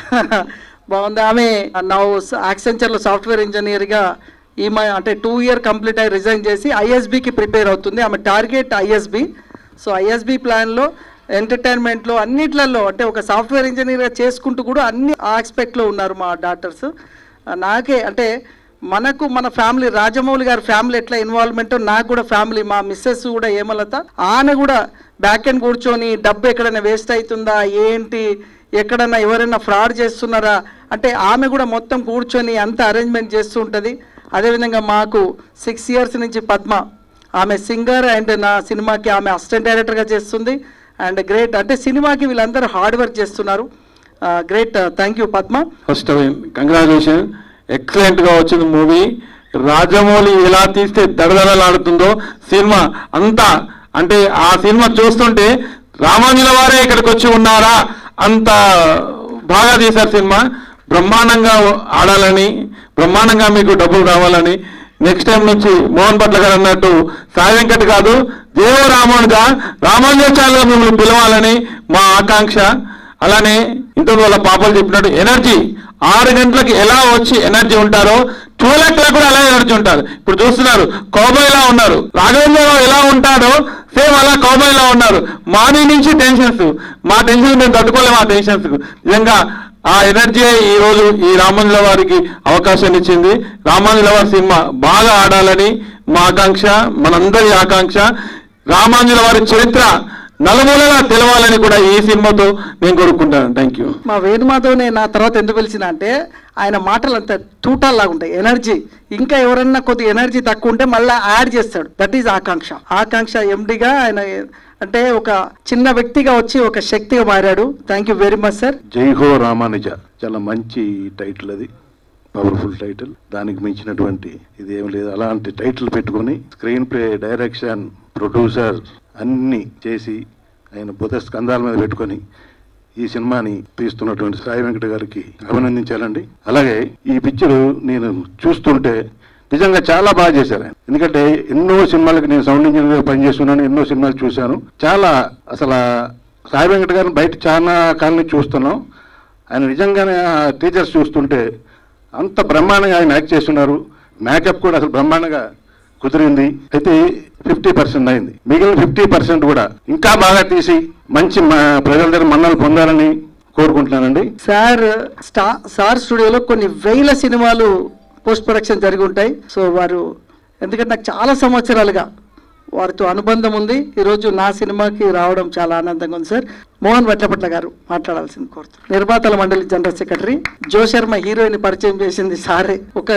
బాగుంది ఆమె నా యాక్సెంచర్లో సాఫ్ట్వేర్ ఇంజనీర్గా ఈమె అంటే టూ ఇయర్ కంప్లీట్ అయ్యి రిజైన్ చేసి ఐఎస్బికి ప్రిపేర్ అవుతుంది ఆమె టార్గెట్ ఐఎస్బి సో ఐఎస్బి ప్లాన్లో ఎంటర్టైన్మెంట్లో అన్నిట్లలో అంటే ఒక సాఫ్ట్వేర్ ఇంజనీర్గా చేసుకుంటూ కూడా అన్ని ఆస్పెక్ట్లో ఉన్నారు మా డాక్టర్స్ నాకే అంటే మనకు మన ఫ్యామిలీ రాజమౌళి గారి ఫ్యామిలీ ఎట్లా ఇన్వాల్వ్మెంట్ నాకు కూడా ఫ్యామిలీ మా మిస్సెస్ కూడా ఏమలత ఆమె కూడా బ్యాక్ ఎండ్ కూర్చొని డబ్బు ఎక్కడైనా వేస్ట్ అవుతుందా ఏంటి ఎక్కడన్నా ఎవరైనా ఫ్రాడ్ చేస్తున్నారా అంటే ఆమె కూడా మొత్తం కూర్చొని అంత అరేంజ్మెంట్ చేస్తూ ఉంటుంది అదేవిధంగా మాకు సిక్స్ ఇయర్స్ నుంచి పద్మ ఆమె సింగర్ అండ్ నా సినిమాకి ఆమె అసిస్టెంట్ డైరెక్టర్గా చేస్తుంది అండ్ గ్రేట్ అంటే సినిమాకి వీళ్ళందరూ హార్డ్ వర్క్ చేస్తున్నారు great thank you Padma first congratulation excellent గా వచ్చింది మూవీ రాజమౌళి ఎలా తీస్తే దడదడలాడుతుందో సినిమా అంతా అంటే ఆ సినిమా చూస్తుంటే రామానుజుల వారే ఇక్కడికి వచ్చి ఉన్నారా అంత బాగా తీశారు సినిమా బ్రహ్మాండంగా ఆడాలని బ్రహ్మాండంగా మీకు డబ్బులు రావాలని నెక్స్ట్ టైం నుంచి మోహన్ పట్ల గారు అన్నట్టు సాయి వెంకట్ కాదు దేవ రామానుజ రామానుజాచార్యులుగా మిమ్మల్ని పిలవాలని మా ఆకాంక్ష అలానే ఇంతకు వాళ్ళ పాపలు చెప్పినట్టు ఎనర్జీ ఆరు గంటలకు ఎలా వచ్చి ఎనర్జీ ఉంటారో చూలెక్కల కూడా అలా ఎనర్జీ ఉంటారు ఇప్పుడు చూస్తున్నారు కోబాయిలా ఉన్నారు రాఘవేంద్రరావు ఎలా ఉంటాడో సేమ్ అలా కోబాయిలా ఉన్నారు మార్నింగ్ నుంచి టెన్షన్స్ మా టెన్షన్ మేము తట్టుకోలేము ఆ టెన్షన్స్ నిజంగా ఆ ఎనర్జీ ఈ రోజు ఈ రామానుజుల వారికి అవకాశాన్ని ఇచ్చింది రామానుజుల వారి సినిమా బాగా ఆడాలని మా ఆకాంక్ష మనందరి ఆకాంక్ష రామానుజుల వారి చరిత్ర నలుమూలలా తెలవాలని కూడా ఈ సినిమాతో నేను కోరుకుంటాను థ్యాంక్ యూ మా వేణుమాధవ్ని నా తర్వాత ఎందుకు పిలిచిన అంటే ఆయన మాటలు అంత తూటాల్లాగా ఉంటాయి ఎనర్జీ ఇంకా ఎవరన్నా కొద్దిగా ఎనర్జీ తక్కువ ఉంటే మళ్ళీ యాడ్ చేస్తాడు దట్ ఈజ్ ఆకాంక్ష ఆకాంక్ష ఎండిగా ఆయన అంటే ఒక చిన్న వ్యక్తిగా వచ్చి ఒక శక్తిగా మారాడు thank you very much sir జై హో రామానుజ చాలా మంచి టైటిల్ అది పవర్ఫుల్ టైటిల్ దానికి మించినటువంటి ఇది ఏం లేదు అలాంటి టైటిల్ పెట్టుకొని స్క్రీన్ ప్లే డైరెక్షన్ ప్రొడ్యూసర్ అన్ని చేసి ఆయన బుధ స్కంధాల మీద పెట్టుకొని ఈ సినిమాని తీస్తున్నటువంటి సాయి వెంకట గారికి అభినందించాలండి అలాగే ఈ పిక్చర్ నేను చూస్తుంటే నిజంగా చాలా బాగా చేశారు ఆయన ఎందుకంటే ఎన్నో సినిమాలకు నేను సౌండ్ ఇంజనీర్గా పనిచేస్తున్నాను ఎన్నో సినిమాలు చూశాను చాలా అసలు సాయి వెంకట గారిని బయట చాలా కాలం నుంచి చూస్తున్నాం ఆయన నిజంగానే టీచర్స్ చూస్తుంటే అంత బ్రహ్మాండంగా ఆయన యాక్ట్ చేస్తున్నారు మేకప్ కూడా అసలు బ్రహ్మాండంగా కుదిరింది అయితే ఫిఫ్టీ పర్సెంట్ అయింది మిగిలిన ఫిఫ్టీ పర్సెంట్ కూడా ఇంకా బాగా తీసి మంచి మ- ప్రజల దగ్గర మన్నలు పొందాలని కోరుకుంటున్నానండి సార్ స్టా సార్ స్టూడియోలో కొన్ని వేల సినిమాలు పోస్ట్ ప్రొడక్షన్ జరిగి ఉంటాయి సో వారు ఎందుకంటే నాకు చాలా సంవత్సరాలుగా వారితో అనుబంధం ఉంది ఈరోజు నా సినిమాకి రావడం చాలా ఆనందంగా ఉంది సార్ మోహన్ వడ్లపట్ల గారు మాట్లాడాల్సింది కోరుతున్నాను నిర్మాతల మండలి general secretary Jo Sharma heroine పరిచయం చేసింది సారే ఒక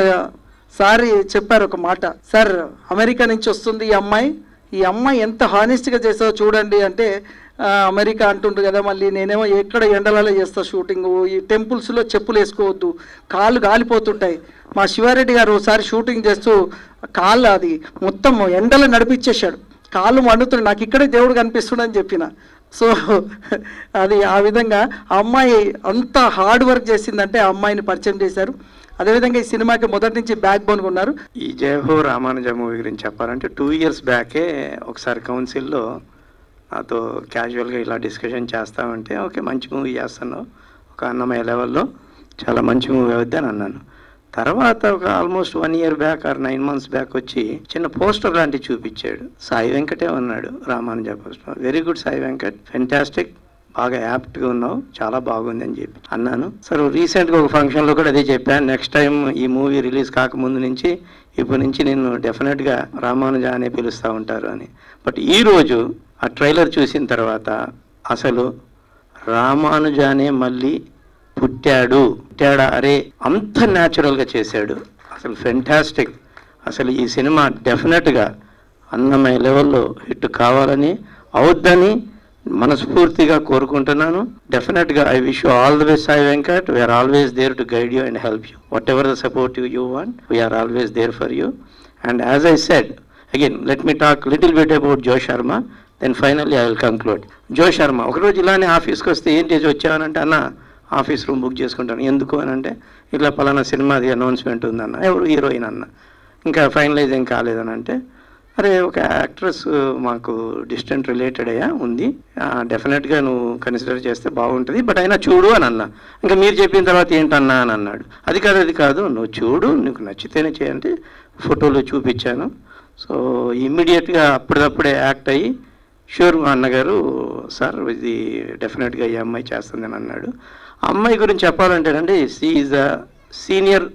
సారి చెప్పారు ఒక మాట సార్ అమెరికా నుంచి వస్తుంది ఈ అమ్మాయి ఈ అమ్మాయి ఎంత హానెస్ట్గా చేస్తుందో చూడండి అంటే ఆ, అమెరికా అంటుండ్రు కదా మళ్ళీ నేనేమో ఎక్కడ ఎండలలో చేస్తా షూటింగ్ ఈ టెంపుల్స్లో చెప్పులు వేసుకోవద్దు కాళ్ళు గాలిపోతుంటాయి మా శివారెడ్డి గారు ఒకసారి షూటింగ్ చేస్తూ కాళ్ళు అది మొత్తం ఎండలో నడిపించేశాడు కాళ్ళు మండుతున్నాయి నాకు ఇక్కడే దేవుడు కనిపిస్తున్నాడని చెప్పిన సో అది ఆ విధంగా ఆ అమ్మాయి అంత హార్డ్ వర్క్ చేసిందంటే ఆ అమ్మాయిని పరిచయం చేశారు అదేవిధంగా ఈ సినిమాకి మొదటి నుంచి బ్యాక్ బోన్ ఉన్నారు ఈ జయహో రామానుజ మూవీ గురించి చెప్పాలంటే టూ ఇయర్స్ బ్యాకే ఒకసారి కౌన్సిల్లో నాతో క్యాజువల్గా ఇలా డిస్కషన్ చేస్తామంటే ఓకే మంచి మూవీ చేస్తున్నావు ఒక అన్నమయ్య లెవెల్లో చాలా మంచి మూవీ అవుద్ది అని అన్నాను తర్వాత ఒక almost one year back or nine months back వచ్చి చిన్న పోస్టర్ లాంటివి చూపించాడు సాయి వెంకటే ఉన్నాడు Ramanuja poster very good Sai Venkat fantastic బాగా యాప్ట్గా ఉన్నావు చాలా బాగుంది అని చెప్పి అన్నాను సరే రీసెంట్గా ఒక ఫంక్షన్లో కూడా అదే చెప్పాను నెక్స్ట్ టైం ఈ మూవీ రిలీజ్ కాకముందు నుంచి ఇప్పటి నుంచి నేను డెఫినెట్గా రామానుజ అనే పిలుస్తూ ఉంటారు అని బట్ ఈ రోజు ఆ ట్రైలర్ చూసిన తర్వాత అసలు రామానుజానే మళ్ళీ పుట్టాడు పుట్టాడా అరే అంత న్యాచురల్గా చేశాడు అసలు ఫెంటాస్టిక్ అసలు ఈ సినిమా డెఫినెట్గా అన్నమయ్య లెవెల్లో హిట్ కావాలని అవుద్దని మనస్ఫూర్తిగా కోరుకుంటున్నాను డెఫినెట్గా I wish you all the best Sai Venkat we're always there to guide you and help you whatever the support you you want we're always there for you and as I said again let me talk little bit about Jo Sharma then finally I will conclude Jo Sharma ఒకరోజు ఇలానే ఆఫీస్కి వస్తే ఏంటి వచ్చావనంటే అన్న office room book చేసుకుంటాను ఎందుకు అని అంటే ఇట్లా పలానా సినిమాది అనౌన్స్మెంట్ ఉందన్న ఎవరు హీరోయిన్ అన్న ఇంకా ఫైనలైజ్ ఏం కాలేదని అంటే అరే ఒక యాక్ట్రెస్ మాకు డిస్టెంట్ రిలేటెడ్ అయ్యా ఉంది డెఫినెట్గా నువ్వు కన్సిడర్ చేస్తే బాగుంటుంది బట్ అయినా చూడు అని అన్నా ఇంకా మీరు చెప్పిన తర్వాత ఏంటన్నా అని అన్నాడు అది కాదు అది కాదు నువ్వు చూడు నీకు నచ్చితేనే చేయంటే ఫోటోలు చూపించాను సో ఇమ్మీడియట్గా అప్పటిదప్పుడే యాక్ట్ అయ్యి షూర్ మా అన్నగారు సార్ ఇది డెఫినెట్గా ఈ అమ్మాయి చేస్తుందని అన్నాడు ఆ అమ్మాయి గురించి చెప్పాలంటేనండి she is a senior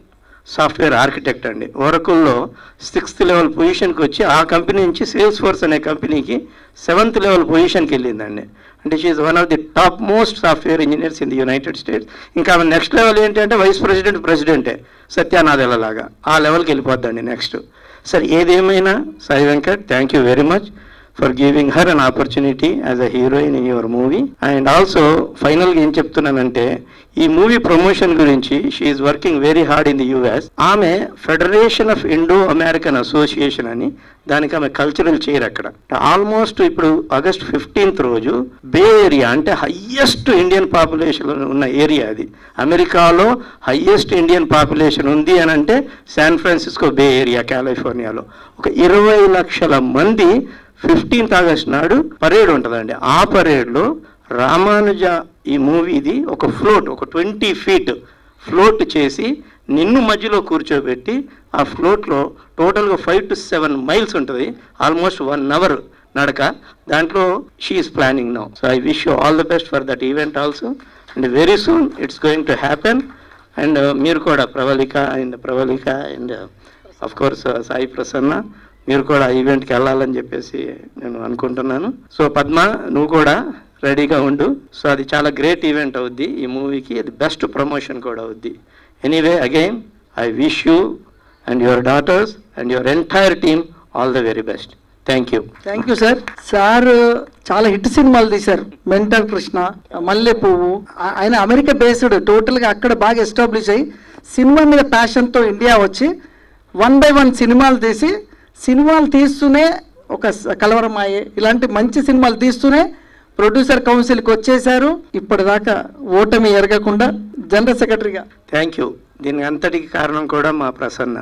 software architect అండి ఓరకుల్లో సిక్స్త్ లెవెల్ పొజిషన్కి వచ్చి ఆ కంపెనీ నుంచి సేల్స్ ఫోర్స్ అనే కంపెనీకి సెవెంత్ లెవెల్ పొజిషన్కి వెళ్ళిందండి అంటే she's one of the top most software engineers in the United States ఇంకా నెక్స్ట్ లెవెల్ ఏంటంటే వైస్ ప్రెసిడెంట్ ప్రెసిడెంటే సత్యానాథెల లాగా ఆ లెవెల్కి వెళ్ళిపోద్దండి నెక్స్ట్ సరే ఏదేమైనా Sai Venkat thank you very much for giving her an opportunity as a heroine in your movie and also ఫైనల్గా ఏం చెప్తున్నానంటే ఈ మూవీ ప్రమోషన్ గురించి she's working very hard in the US ఆమె federation of Indo American association అని దానికి ఆమె cultural chair అక్కడ ఆల్మోస్ట్ ఇప్పుడు ఆగస్ట్ ఫిఫ్టీన్త్ రోజు బే ఏరియా అంటే హయ్యెస్ట్ ఇండియన్ పాపులేషన్ ఉన్న ఏరియా అది అమెరికాలో హయ్యెస్ట్ ఇండియన్ పాపులేషన్ ఉంది అని అంటే శాన్ ఫ్రాన్సిస్కో బే ఏరియా కాలిఫోర్నియాలో ఒక ఇరవై లక్షల మంది ఫిఫ్టీన్త్ ఆగస్ట్ నాడు పరేడ్ ఉంటుందండి ఆ పరేడ్లో రామానుజ ఈ మూవీది ఒక ఫ్లోట్ ఒక ట్వంటీ ఫీట్ ఫ్లోట్ చేసి నిన్ను మధ్యలో కూర్చోబెట్టి ఆ ఫ్లోట్లో టోటల్గా ఫైవ్ టు సెవెన్ మైల్స్ ఉంటుంది ఆల్మోస్ట్ వన్ అవర్ నడక దాంట్లో she's planning now so I wish you all the best for that event also and very soon it's going to happen and మీరు కూడా Pravallika and Pravallika and of course Sai Prasanna మీరు కూడా ఆ ఈవెంట్కి వెళ్ళాలని చెప్పేసి నేను అనుకుంటున్నాను సో పద్మ నువ్వు కూడా రెడీగా ఉండు సో అది చాలా గ్రేట్ ఈవెంట్ అవుద్ది ఈ మూవీకి అది బెస్ట్ ప్రమోషన్ కూడా అవుద్ది anyway again I wish you and your daughters and your entire team all the very best thank you thank you sir sir చాలా హిట్ సినిమాలు తీశారు మెంటల్ కృష్ణ మల్లె పువ్వు ఆ- ఆయన అమెరికా బేస్డ్ టోటల్గా అక్కడ బాగా ఎస్టాబ్లిష్ అయ్యి సినిమా మీద ప్యాషన్తో ఇండియా వచ్చి వన్ బై వన్ సినిమాలు తీసి సినిమాలు తీస్తూనే ఒక స- కలవరం అయ్యే ఇలాంటి మంచి సినిమాలు తీస్తూనే ప్రొడ్యూసర్ కౌన్సిల్కి వచ్చేసారు ఇప్పటిదాకా ఓటమి ఎరగకుండా జనరల్ సెక్రటరీగా థ్యాంక్ యూ దీనికి అంతటికి కారణం కూడా మా ప్రసన్న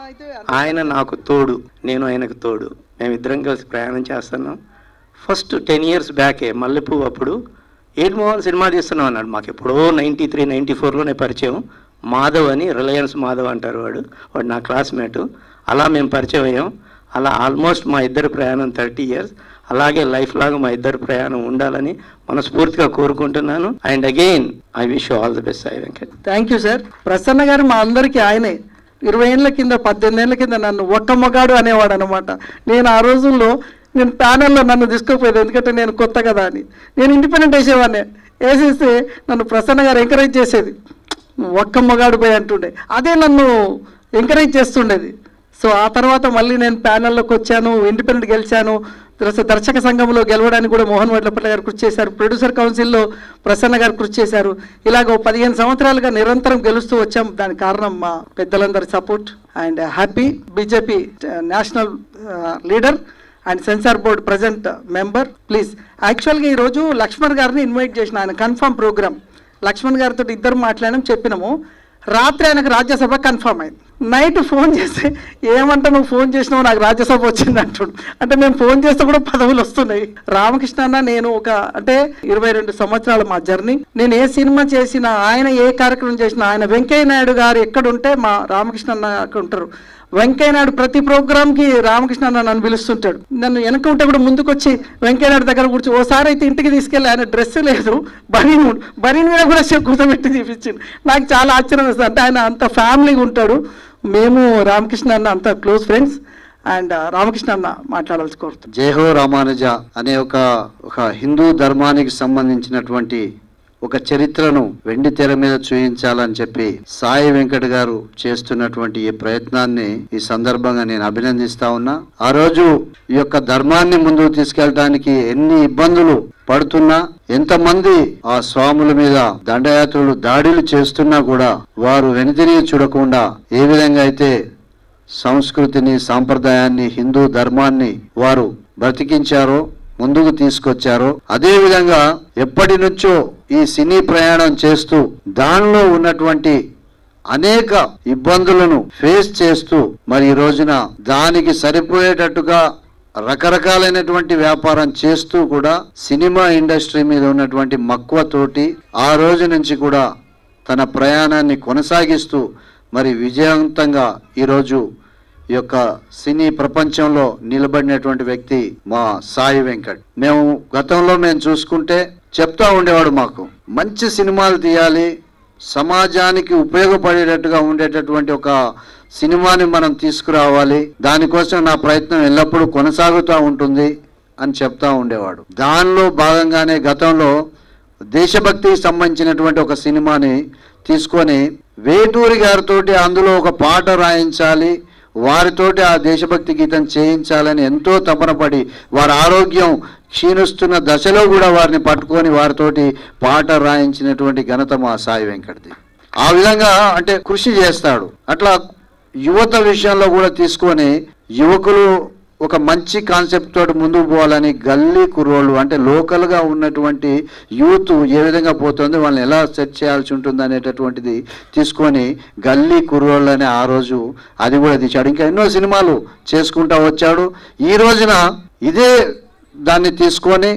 ఆయన నాకు తోడు నేను ఆయనకు తోడు మేమిద్దరం కలిసి ప్రయాణం చేస్తున్నాం ఫస్ట్ టెన్ ఇయర్స్ బ్యాకే మల్లెపువ్వు అప్పుడు ఏడు మోహన్ సినిమా తీస్తున్నాం అన్నాడు మాకు ఎప్పుడో నైంటీ త్రీ నైంటీ ఫోర్లోనే పరిచయం మాధవ్ అని రిలయన్స్ మాధవ్ అంటారు వాడు వాడు నా క్లాస్మేటు అలా మేము పరిచయం అయ్యాం అలా ఆల్మోస్ట్ మా ఇద్దరు ప్రయాణం థర్టీ ఇయర్స్ అలాగే లైఫ్ లాగా మా ఇద్దరు ప్రయాణం ఉండాలని మనస్ఫూర్తిగా కోరుకుంటున్నాను and again I wish all the best Sai Venkat thank you sir Prasanna garu మా అందరికీ ఆయనే ఇరవై ఏళ్ళ కింద పద్దెనిమిది ఏళ్ళ కింద నన్ను ఒక్క మగాడు అనేవాడు అనమాట నేను ఆ రోజుల్లో నేను ప్యానెల్లో నన్ను తీసుకుపోయేది ఎందుకంటే నేను కొత్త కదా అని నేను ఇండిపెండెంట్ వేసేవాడిని వేసేస్తే నన్ను ప్రసన్న గారు ఎంకరేజ్ చేసేది "నువ్వు ఒక్క మగాడు పోయి అంటుండే అదే నన్ను ఎంకరేజ్ చేస్తుండేది సో ఆ తర్వాత మళ్ళీ నేను ప్యానెల్లోకి వచ్చాను ఇండిపెండెంట్ గెలిచాను తర్వాత దర్శక సంఘంలో గెలవడానికి కూడా మోహన్ వడ్లపల్లి గారు కృషి చేశారు ప్రొడ్యూసర్ కౌన్సిల్లో ప్రసన్న గారు కృషి చేశారు ఇలాగ ఓ పదిహేను సంవత్సరాలుగా నిరంతరం గెలుస్తూ వచ్చాం దానికి కారణం మా పెద్దలందరి support and happy BJP national leader and censor board present member please యాక్చువల్గా ఈరోజు లక్ష్మణ్ గారిని ఇన్వైట్ చేసిన ఆయన కన్ఫర్మ్ ప్రోగ్రామ్ లక్ష్మణ్ గారితో ఇద్దరు మాట్లాడడం చెప్పినాము రాత్రి ఆయనకు రాజ్యసభ కన్ఫర్మ్ అయింది నైట్ ఫోన్ చేస్తే ఏమంటే నువ్వు ఫోన్ చేసినావు నాకు రాజ్యసభ వచ్చింది అంటుడు అంటే మేము ఫోన్ చేస్తే కూడా పదవులు వస్తున్నాయి రామకృష్ణ అన్న నేను ఒక అంటే ఇరవై రెండు సంవత్సరాల మా జర్నీ నేను ఏ సినిమా చేసినా ఆయన ఏ కార్యక్రమం చేసినా ఆయన వెంకయ్య నాయుడు గారు ఎక్కడుంటే మా రామకృష్ణ అన్న అక్కడ ఉంటారు వెంకయ్య నాయుడు ప్రతి ప్రోగ్రామ్ కి రామకృష్ణ అన్న నన్ను పిలుస్తుంటాడు నన్ను వెనక ఉంటే కూడా ముందుకు వచ్చి వెంకయ్య నాయుడు దగ్గర కూర్చొని ఓసారి అయితే ఇంటికి తీసుకెళ్ళి ఆయన డ్రెస్ లేదు బనీన్ బనీన్ మీద కూడా చెప్పు కూర్చోబెట్టి చూపించింది నాకు చాలా ఆశ్చర్యం వేస్తుంది అంటే ఆయన అంత ఫ్యామిలీగా ఉంటాడు మేము రామకృష్ణ అన్న అంత క్లోజ్ ఫ్రెండ్స్ అండ్ రామకృష్ణ అన్న మాట్లాడాల్సి కోరుతున్నాను జయహో రామానుజ అనే ఒక ఒక హిందూ ధర్మానికి సంబంధించినటువంటి ఒక చరిత్రను వెండి తెర మీద చూపించాలని చెప్పి సాయి వెంకట్ గారు చేస్తున్నటువంటి ఈ ప్రయత్నాన్ని ఈ సందర్భంగా నేను అభినందిస్తా ఉన్నా ఆ రోజు ఈ యొక్క ధర్మాన్ని ముందుకు తీసుకెళ్ళడానికి ఎన్ని ఇబ్బందులు పడుతున్నా ఎంతమంది ఆ స్వాముల మీద దండయాత్రలు దాడులు చేస్తున్నా కూడా వారు వెనుతిరిగి చూడకుండా ఏ విధంగా అయితే సంస్కృతిని సాంప్రదాయాన్ని హిందూ ధర్మాన్ని వారు బ్రతికించారో ముందుకు తీసుకొచ్చారో అదే విధంగా ఎప్పటి నుంచో ఈ సినీ ప్రయాణం చేస్తూ దానిలో ఉన్నటువంటి అనేక ఇబ్బందులను ఫేస్ చేస్తూ మరి ఈ రోజున దానికి సరిపోయేటట్టుగా రకరకాలైనటువంటి వ్యాపారం చేస్తూ కూడా సినిమా ఇండస్ట్రీ మీద ఉన్నటువంటి మక్కువతోటి ఆ రోజు నుంచి కూడా తన ప్రయాణాన్ని కొనసాగిస్తూ మరి విజయవంతంగా ఈరోజు ఈ యొక్క సినీ ప్రపంచంలో నిలబడినటువంటి వ్యక్తి మా సాయి వెంకట్ మేము గతంలో మేము చూసుకుంటే చెప్తా ఉండేవాడు మాకు మంచి సినిమాలు తీయాలి సమాజానికి ఉపయోగపడేటట్టుగా ఉండేటటువంటి ఒక సినిమాని మనం తీసుకురావాలి దానికోసం నా ప్రయత్నం ఎల్లప్పుడూ కొనసాగుతూ ఉంటుంది అని చెప్తా ఉండేవాడు దానిలో భాగంగానే గతంలో దేశభక్తికి సంబంధించినటువంటి ఒక సినిమాని తీసుకొని వేటూరి గారితో అందులో ఒక పాట రాయించాలి వారితోటి ఆ దేశభక్తి గీతం చేయించాలని ఎంతో తపన పడి వారి ఆరోగ్యం క్షీణిస్తున్న దశలో కూడా వారిని పట్టుకొని వారితోటి పాట రాయించినటువంటి ఘనత మా సాయి వెంకటది ఆ విధంగా అంటే కృషి చేస్తాడు అట్లా యువత విషయంలో కూడా తీసుకొని యువకులు ఒక మంచి కాన్సెప్ట్ తోటి ముందుకు పోవాలని గల్లీ కుర్రోళ్ళు అంటే లోకల్గా ఉన్నటువంటి యూత్ ఏ విధంగా పోతుంది వాళ్ళని ఎలా సెట్ చేయాల్సి ఉంటుంది అనేటటువంటిది తీసుకొని గల్లీ కుర్రోళ్ళు అనే ఆ రోజు అది కూడా తీశాడు ఇంకా ఎన్నో సినిమాలు చేసుకుంటా వచ్చాడు ఈ రోజున ఇదే దాన్ని తీసుకొని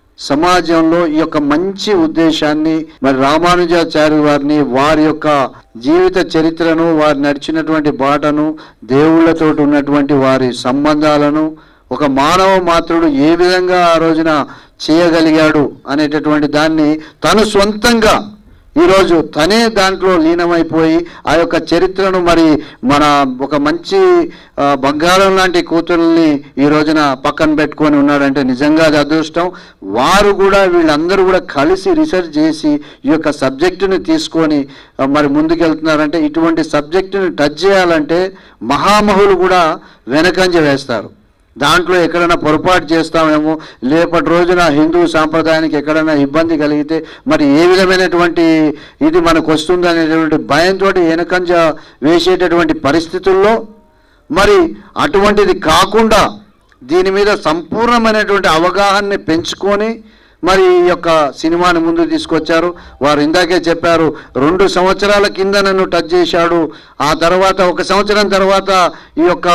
సమాజంలో ఈ యొక్క మంచి ఉద్దేశాన్ని మరి రామానుజాచార్య వారిని వారి యొక్క జీవిత చరిత్రను వారు నడిచినటువంటి బాటను దేవుళ్ళతో ఉన్నటువంటి వారి సంబంధాలను ఒక మానవ మాత్రుడు ఏ విధంగా ఆ రోజున చేయగలిగాడు అనేటటువంటి దాన్ని తను సొంతంగా ఈరోజు తనే దాంట్లో లీనమైపోయి ఆ యొక్క చరిత్రను మరి మన ఒక మంచి ఆ, బంగారం లాంటి కూతుర్ని ఈ రోజున పక్కన పెట్టుకొని ఉన్నాడంటే నిజంగా అది అదృష్టం వారు కూడా వీళ్ళందరూ కూడా కలిసి రీసెర్చ్ చేసి ఈ యొక్క సబ్జెక్టుని తీసుకొని ఆ, మరి ముందుకెళ్తున్నారంటే ఇటువంటి సబ్జెక్టుని టచ్ చేయాలంటే మహామహులు కూడా వెనకంజ వేస్తారు దాంట్లో ఎక్కడైనా పొరపాటు చేస్తామేమో లేపటి రోజున హిందూ సాంప్రదాయానికి ఎక్కడైనా ఇబ్బంది కలిగితే మరి ఏ విధమైనటువంటి ఇది మనకు వస్తుంది అనేటువంటి భయంతో వెనకంజ వేసేటటువంటి పరిస్థితుల్లో మరి అటువంటిది కాకుండా దీని మీద సంపూర్ణమైనటువంటి అవగాహనని పెంచుకొని మరి ఈ యొక్క సినిమాని ముందు తీసుకొచ్చారు వారు ఇందాకే చెప్పారు రెండు సంవత్సరాల కింద నన్ను టచ్ చేశాడు ఆ తర్వాత ఒక సంవత్సరం తర్వాత ఈ యొక్క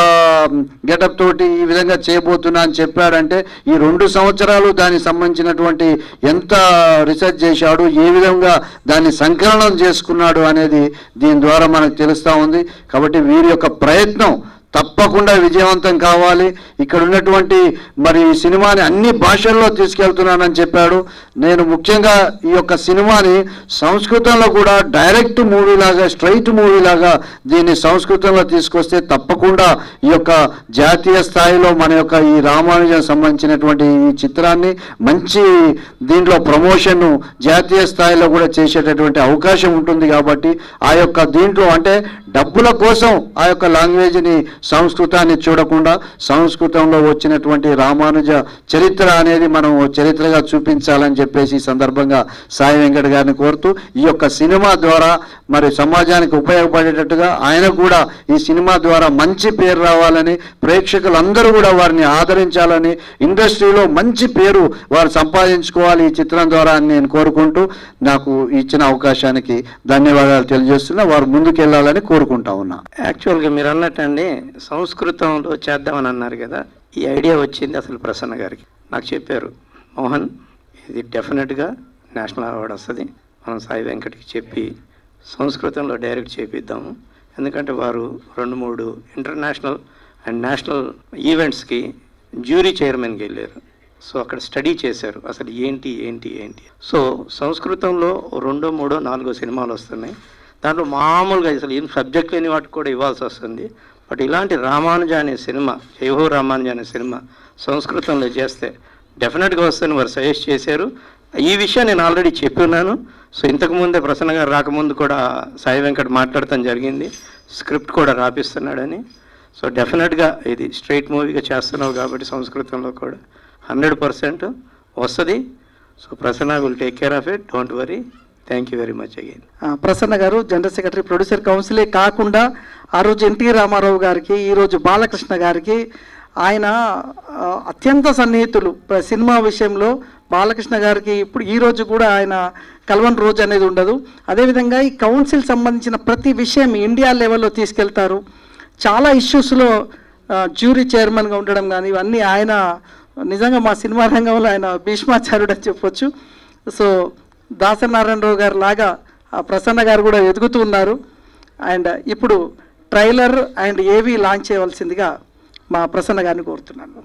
గెటప్ తోటి ఈ విధంగా చేయబోతున్నా అని చెప్పాడంటే ఈ రెండు సంవత్సరాలు దానికి సంబంధించినటువంటి ఎంత రీసెర్చ్ చేశాడు ఏ విధంగా దాన్ని సంకలనం చేసుకున్నాడు అనేది దీని ద్వారా మనకు తెలుస్తూ ఉంది కాబట్టి వీరి యొక్క ప్రయత్నం తప్పకుండా విజయవంతం కావాలి ఇక్కడ ఉన్నటువంటి మరి ఈ సినిమాని అన్ని భాషల్లో తీసుకెళ్తున్నానని చెప్పాడు నేను ముఖ్యంగా ఈ యొక్క సినిమాని సంస్కృతంలో కూడా డైరెక్ట్ మూవీ లాగా స్ట్రైట్ మూవీ లాగా దీన్ని సంస్కృతంలో తీసుకొస్తే తప్పకుండా ఈ యొక్క జాతీయ స్థాయిలో మన యొక్క ఈ రామానుజం సంబంధించినటువంటి ఈ చిత్రాన్ని మంచి దీంట్లో ప్రమోషన్ జాతీయ స్థాయిలో కూడా చేసేటటువంటి అవకాశం ఉంటుంది కాబట్టి ఆ యొక్క దీంట్లో అంటే డబ్బుల కోసం ఆ యొక్క లాంగ్వేజ్ని సంస్కృతాన్ని చూడకుండా సంస్కృతంలో వచ్చినటువంటి రామానుజ చరిత్ర అనేది మనం ఓ చరిత్రగా చూపించాలని చెప్పేసి ఈ సందర్భంగా సాయి వెంకట గారిని కోరుతూ ఈ యొక్క సినిమా ద్వారా మరి సమాజానికి ఉపయోగపడేటట్టుగా ఆయన కూడా ఈ సినిమా ద్వారా మంచి పేరు రావాలని ప్రేక్షకులందరూ కూడా వారిని ఆదరించాలని ఇండస్ట్రీలో మంచి పేరు వారు సంపాదించుకోవాలి ఈ చిత్రం ద్వారా అని నేను కోరుకుంటూ నాకు ఇచ్చిన అవకాశానికి ధన్యవాదాలు తెలియజేస్తున్నా వారు ముందుకెళ్లాలని కోరుకుంటా ఉన్నా యాక్చువల్గా మీరు అన్నట్టండి సంస్కృతంలో చేద్దామని అన్నారు కదా ఈ ఐడియా వచ్చింది అసలు ప్రసన్న గారికి నాకు చెప్పారు మోహన్ ఇది డెఫినెట్గా నేషనల్ అవార్డు వస్తుంది మనం సాయి వెంకట్కి చెప్పి సంస్కృతంలో డైరెక్ట్ చేపిద్దాము ఎందుకంటే వారు రెండు మూడు ఇంటర్నేషనల్ అండ్ నేషనల్ ఈవెంట్స్కి జ్యూరీ చైర్మన్కి వెళ్ళారు సో అక్కడ స్టడీ చేశారు అసలు ఏంటి ఏంటి ఏంటి సో సంస్కృతంలో రెండో మూడో నాలుగో సినిమాలు వస్తున్నాయి దాంట్లో మామూలుగా అసలు ఏం సబ్జెక్ట్ లేని వాటికి కూడా ఇవ్వాల్సి వస్తుంది బట్ ఇలాంటి రామానుజ అనే సినిమా జయహో రామానుజ అనే సినిమా సంస్కృతంలో చేస్తే డెఫినెట్గా వస్తుందని వారు సజెస్ట్ చేశారు ఈ విషయం నేను ఆల్రెడీ చెప్పి ఉన్నాను సో ఇంతకుముందే ప్రసన్న గారు రాకముందు కూడా సాయి వెంకట్ మాట్లాడటం జరిగింది స్క్రిప్ట్ కూడా రాపిస్తున్నాడని సో డెఫినెట్గా ఇది స్ట్రైట్ మూవీగా చేస్తున్నావు కాబట్టి సంస్కృతంలో కూడా హండ్రెడ్ పర్సెంట్ వస్తుంది so Prasanna will take care of it don't worry thank you very much again ఆ, ప్రసన్న గారు జనరల్ సెక్రటరీ ప్రొడ్యూసర్ కౌన్సిలే కాకుండా ఆ రోజు ఎన్టీ రామారావు గారికి ఈరోజు బాలకృష్ణ గారికి ఆయన ఆ, అత్యంత సన్నిహితులు ప్ర- సినిమా విషయంలో బాలకృష్ణ గారికి ఇప్పుడు ఈ రోజు కూడా ఆయన కలవని రోజు అనేది ఉండదు అదేవిధంగా ఈ కౌన్సిల్ సంబంధించిన ప్రతి విషయం ఇండియా లెవెల్లో తీసుకెళ్తారు చాలా ఇష్యూస్లో జ్యూరీ చైర్మన్గా ఉండడం కానీ ఇవన్నీ ఆయన నిజంగా మా సినిమా రంగంలో ఆయన భీష్మాచార్యుడు అని చెప్పొచ్చు సో దాసనారాయణరావు గారు లాగా ఆ ప్రసన్న గారు కూడా ఎదుగుతూ ఉన్నారు అండ్ ఇప్పుడు ట్రైలర్ అండ్ ఏవి లాంచ్ చేయవలసిందిగా మా ప్రసన్న గారిని కోరుతున్నాను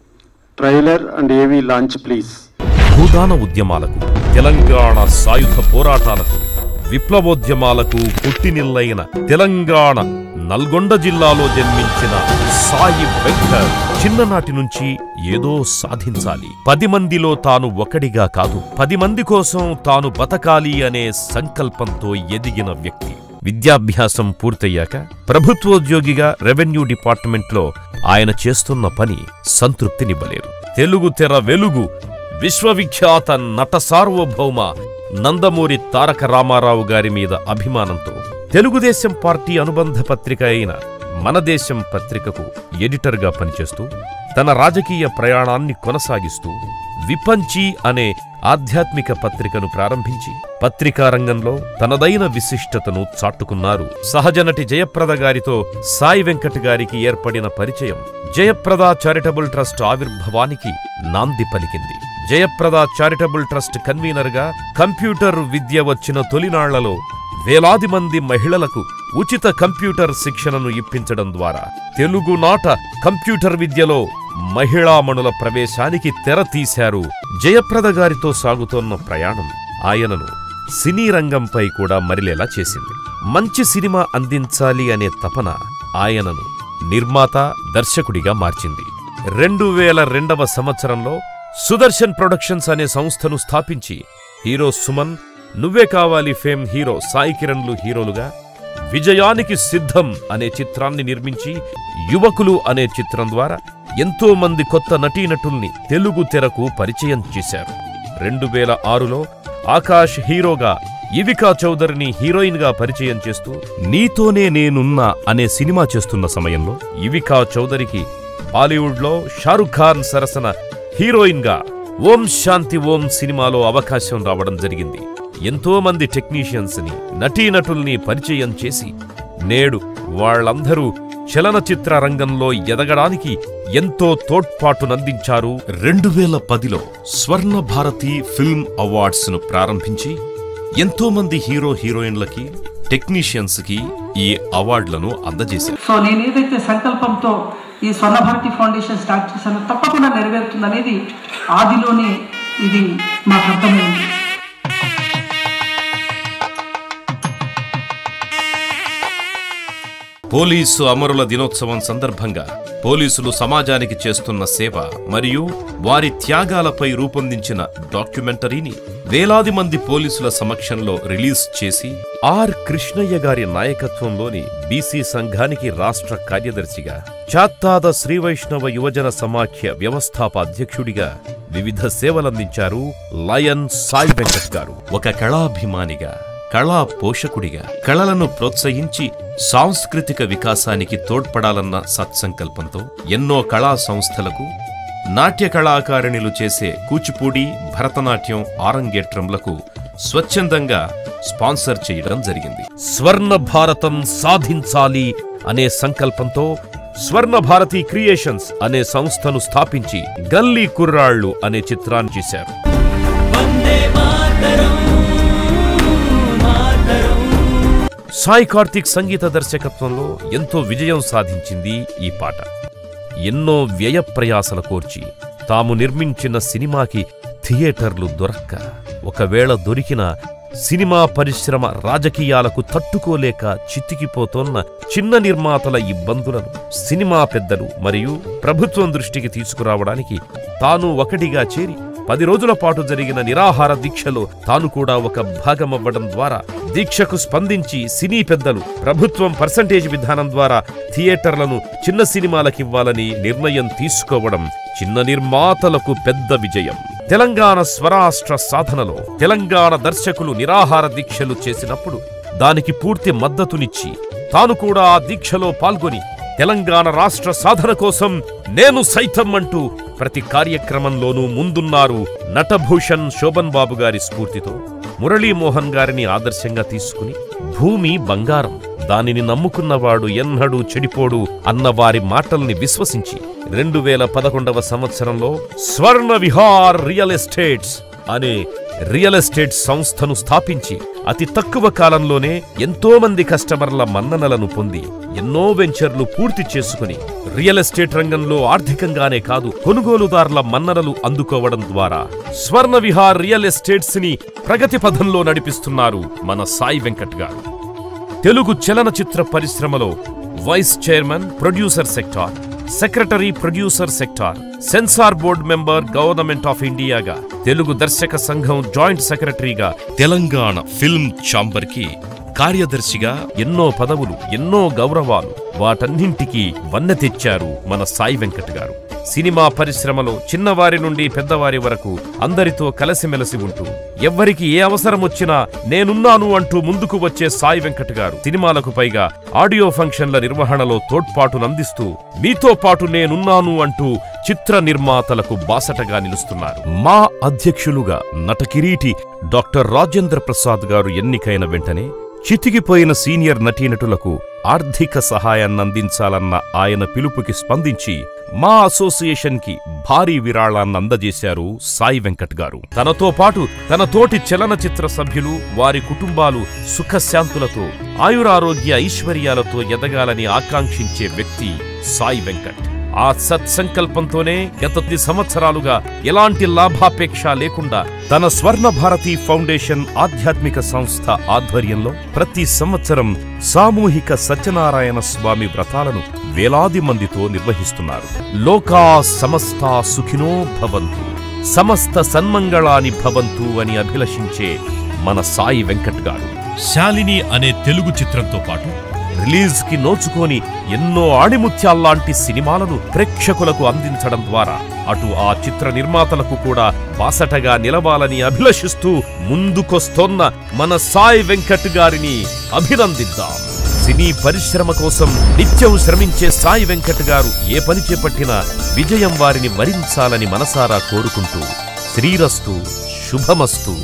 trailer and AV launch please భూదాన ఉద్యమాలకు తెలంగాణ సాయుధ పోరాటాలకు విప్లవోద్యమాలకు పుట్టినిల్లైన తెలంగాణ నల్గొండ జిల్లాలో జన్మించిన సాయి వెంకట్ చిన్ననాటి నుంచి ఏదో సాధించాలి పది మందిలో తాను ఒకడిగా కాదు పది మంది కోసం తాను బతకాలి అనే సంకల్పంతో ఎదిగిన వ్యక్తి విద్యాభ్యాసం పూర్తయ్యాక ప్రభుత్వోద్యోగిగా రెవెన్యూ డిపార్ట్మెంట్లో ఆయన చేస్తున్న పని సంతృప్తినివ్వలేదు తెలుగు తెర వెలుగు విశ్వవిఖ్యాత నట సార్వభౌమ నందమూరి తారక రామారావు గారి మీద అభిమానంతో తెలుగుదేశం పార్టీ అనుబంధ పత్రిక అయిన మన దేశం పత్రికకు ఎడిటర్గా పనిచేస్తూ తన రాజకీయ ప్రయాణాన్ని కొనసాగిస్తూ విపంచి అనే ఆధ్యాత్మిక పత్రికను ప్రారంభించి పత్రికా రంగంలో తనదైన విశిష్టతను చాటుకున్నారు సహజనటి జయప్రద గారితో సాయి వెంకట్ గారికి ఏర్పడిన పరిచయం జయప్రద చారిటబుల్ ట్రస్ట్ ఆవిర్భావానికి నాంది పలికింది జయప్రద చారిటబుల్ ట్రస్ట్ కన్వీనర్గా కంప్యూటర్ విద్య వచ్చిన తొలినాళ్లలో వేలాది మంది మహిళలకు ఉచిత కంప్యూటర్ శిక్షణను ఇప్పించడం ద్వారా తెలుగునాట కంప్యూటర్ విద్యలో మహిళామణుల ప్రవేశానికి తెర తీశారు జయప్రద గారితో సాగుతోన్న ప్రయాణం ఆయనను సినీ రంగంపై కూడా మరిలేలా చేసింది మంచి సినిమా అందించాలి అనే తపన ఆయనను నిర్మాత దర్శకుడిగా మార్చింది రెండు వేల రెండవ సంవత్సరంలో సుదర్శన్ ప్రొడక్షన్స్ అనే సంస్థను స్థాపించి హీరో సుమన్ నువ్వే కావాలి ఫేమ్ హీరో సాయి కిరణ్లు హీరోలుగా విజయానికి సిద్ధం అనే చిత్రాన్ని నిర్మించి యువకులు అనే చిత్రం ద్వారా ఎంతో మంది కొత్త నటీనటుల్ని తెలుగు తెరకు పరిచయం చేశారు రెండు వేల ఆరులో ఆకాష్ హీరోగా ఇవికా చౌదరిని హీరోయిన్గా పరిచయం చేస్తూ నీతోనే నేనున్నా అనే సినిమా చేస్తున్న సమయంలో ఇవికా చౌదరికి బాలీవుడ్లో షారుఖ్ ఖాన్ సరసన హీరోయిన్గా ఓం శాంతి ఓం సినిమాలో అవకాశం రావడం జరిగింది ఎంతో మంది టెక్నీషియన్స్ ని నటీనటుల్ని పరిచయం చేసి నేడు వాళ్ళందరూ చలనచిత్ర రంగంలో ఎదగడానికి ఎంతో తోడ్పాటునందించారు రెండు వేల పదిలో స్వర్ణ భారతి ఫిల్మ్ అవార్డ్స్ ను ప్రారంభించి ఎంతో మంది హీరో హీరోయిన్లకి టెక్నీషియన్స్ కి ఈ అవార్డులను అందజేశారు సో నేను ఏదైతే సంకల్పంతో ఈ స్వర్ణభారతి ఫౌండేషన్ స్టార్ట్ చేశానో తప్పకుండా నెరవేరుతుందనేది ఆదిలోనే ఇది మాకు అర్థమైంది పోలీసు అమరుల దినోత్సవం సందర్భంగా పోలీసులు సమాజానికి చేస్తున్న సేవ మరియు వారి త్యాగాలపై రూపొందించిన డాక్యుమెంటరీని వేలాది మంది పోలీసుల సమక్షంలో రిలీజ్ చేసి ఆర్ కృష్ణయ్య గారి నాయకత్వంలోని బీసీ సంఘానికి రాష్ట్ర కార్యదర్శిగా చాత్తాద శ్రీవైష్ణవ యువజన సమాఖ్య వ్యవస్థాప అధ్యక్షుడిగా వివిధ సేవలందించారు లయన్ సాయి వెంకట్ గారు ఒక కళాభిమానిగా కళా పోషకుడిగా కళలను ప్రోత్సహించి సాంస్కృతిక వికాసానికి తోడ్పడాలన్న సత్సంకల్పంతో ఎన్నో కళా సంస్థలకు నాట్య కళాకారిణులు చేసే కూచిపూడి భరతనాట్యం ఆరంగేట్రంలకు స్వచ్ఛందంగా స్పాన్సర్ చేయడం జరిగింది స్వర్ణ భారతం సాధించాలి అనే సంకల్పంతో స్వర్ణ భారతి క్రియేషన్స్ అనే సంస్థను స్థాపించి గల్లీ కుర్రాళ్ళు అనే చిత్రాన్ని చేశారు సాయి కార్తిక్ సంగీత దర్శకత్వంలో ఎంతో విజయం సాధించింది ఈ పాట ఎన్నో వ్యయ ప్రయాసల కోర్చి తాము నిర్మించిన సినిమాకి థియేటర్లు దొరక్క ఒకవేళ దొరికిన సినిమా పరిశ్రమ రాజకీయాలకు తట్టుకోలేక చితికిపోతోన్న చిన్న నిర్మాతల ఇబ్బందులను సినిమా పెద్దలు మరియు ప్రభుత్వం దృష్టికి తీసుకురావడానికి తాను ఒకటిగా చేరి పది రోజుల పాటు జరిగిన నిరాహార దీక్షలో తాను కూడా ఒక భాగమవ్వడం ద్వారా దీక్షకు స్పందించి సినీ పెద్దలు ప్రభుత్వం పర్సంటేజ్ విధానం ద్వారా థియేటర్లను చిన్న సినిమాలకివ్వాలని నిర్ణయం తీసుకోవడం చిన్న నిర్మాతలకు పెద్ద విజయం తెలంగాణ స్వరాష్ట్ర సాధనలో తెలంగాణ దర్శకులు నిరాహార దీక్షలు చేసినప్పుడు దానికి పూర్తి మద్దతునిచ్చి తాను కూడా ఆ దీక్షలో పాల్గొని తెలంగాణ రాష్ట్ర సాధన కోసం నేను సైతం అంటూ ప్రతి కార్యక్రమంలోనూ ముందున్నారు నటభూషణ్ శోభన్ బాబు గారి స్ఫూర్తితో మురళీమోహన్ గారిని ఆదర్శంగా తీసుకుని భూమి బంగారం దానిని నమ్ముకున్నవాడు ఎన్నడూ చెడిపోడు అన్న వారి మాటల్ని విశ్వసించి రెండు వేల పదకొండవ సంవత్సరంలో స్వర్ణ విహార్ రియల్ ఎస్టేట్స్ అనే రియల్ ఎస్టేట్ సంస్థను స్థాపించి అతి తక్కువ కాలంలోనే ఎంతో మంది కస్టమర్ల మన్ననలను పొంది ఎన్నో వెంచర్లు పూర్తి చేసుకుని రియల్ ఎస్టేట్ రంగంలో ఆర్థికంగానే కాదు కొనుగోలుదారుల మన్ననలు అందుకోవడం ద్వారా స్వర్ణ విహార్ రియల్ ఎస్టేట్స్ ని ప్రగతి పథంలో నడిపిస్తున్నారు మన సాయి వెంకట్ గారు తెలుగు చలనచిత్ర పరిశ్రమలో vice chairman producer sector secretary producer sector censor board member government of ఇండియాగా తెలుగు దర్శక సంఘం జాయింట్ సెక్రటరీగా తెలంగాణ ఫిల్మ్ ఛాంబర్ కి కార్యదర్శిగా ఎన్నో పదవులు ఎన్నో గౌరవాలు వాటన్నింటికీ వన్నె తెచ్చారు మన సాయి వెంకట్ గారు సినిమా పరిశ్రమలో చిన్నవారి నుండి పెద్దవారి వరకు అందరితో కలిసిమెలిసి ఉంటూ ఎవ్వరికి ఏ అవసరం వచ్చినా నేనున్నాను అంటూ ముందుకు వచ్చే సాయి వెంకట్ గారు సినిమాలకు పైగా ఆడియో ఫంక్షన్ల నిర్వహణలో తోడ్పాటునందిస్తూ మీతో పాటు నేనున్నాను అంటూ చిత్ర నిర్మాతలకు బాసటగా నిలుస్తున్నారు మా అధ్యక్షులుగా నటకిరీటి డాక్టర్ రాజేంద్ర ప్రసాద్ గారు ఎన్నికైన వెంటనే చితికిపోయిన సీనియర్ నటీనటులకు ఆర్థిక సహాయాన్ని అందించాలన్న ఆయన పిలుపుకి స్పందించి మా అసోసియేషన్కి భారీ విరాళాన్ని అందజేశారు సాయి వెంకట్ గారు తనతో పాటు తన తోటి చలనచిత్ర సభ్యులు వారి కుటుంబాలు సుఖశాంతులతో ఆయురారోగ్య ఐశ్వర్యాలతో ఎదగాలని ఆకాంక్షించే వ్యక్తి సాయి వెంకట్ ఆ సత్సంకల్పంతోనే గత కొద్ది సంవత్సరాలుగా ఎలాంటి లాభాపేక్ష లేకుండా తన స్వర్ణ భారతి ఫౌండేషన్ ఆధ్యాత్మిక సంస్థ ఆధ్వర్యంలో ప్రతి సంవత్సరం సామూహిక సత్యనారాయణ స్వామి వ్రతాలను వేలాది మందితో నిర్వహిస్తున్నారు లోకా సమస్త సుఖినో భవంతు సమస్త సన్మంగళాని భవంతు అని అభిలషించే మన సాయి వెంకట్ గారు శాలిని అనే తెలుగు చిత్రంతో పాటు రిలీజ్ కి నోచుకొని ఎన్నో ఆణిముత్యాల్లాంటి సినిమాలను ప్రేక్షకులకు అందించడం ద్వారా అటు ఆ చిత్ర నిర్మాతలకు కూడా బాసటగా నిలవాలని అభిలషిస్తూ ముందుకొస్తోన్న మన సాయి వెంకట్ గారిని అభినందిద్దాం సినీ పరిశ్రమ కోసం నిత్యం శ్రమించే సాయి వెంకట్ గారు ఏ పని చేపట్టినా విజయం వారిని వరించాలని మనసారా కోరుకుంటూ శ్రీరస్తు శుభమస్తు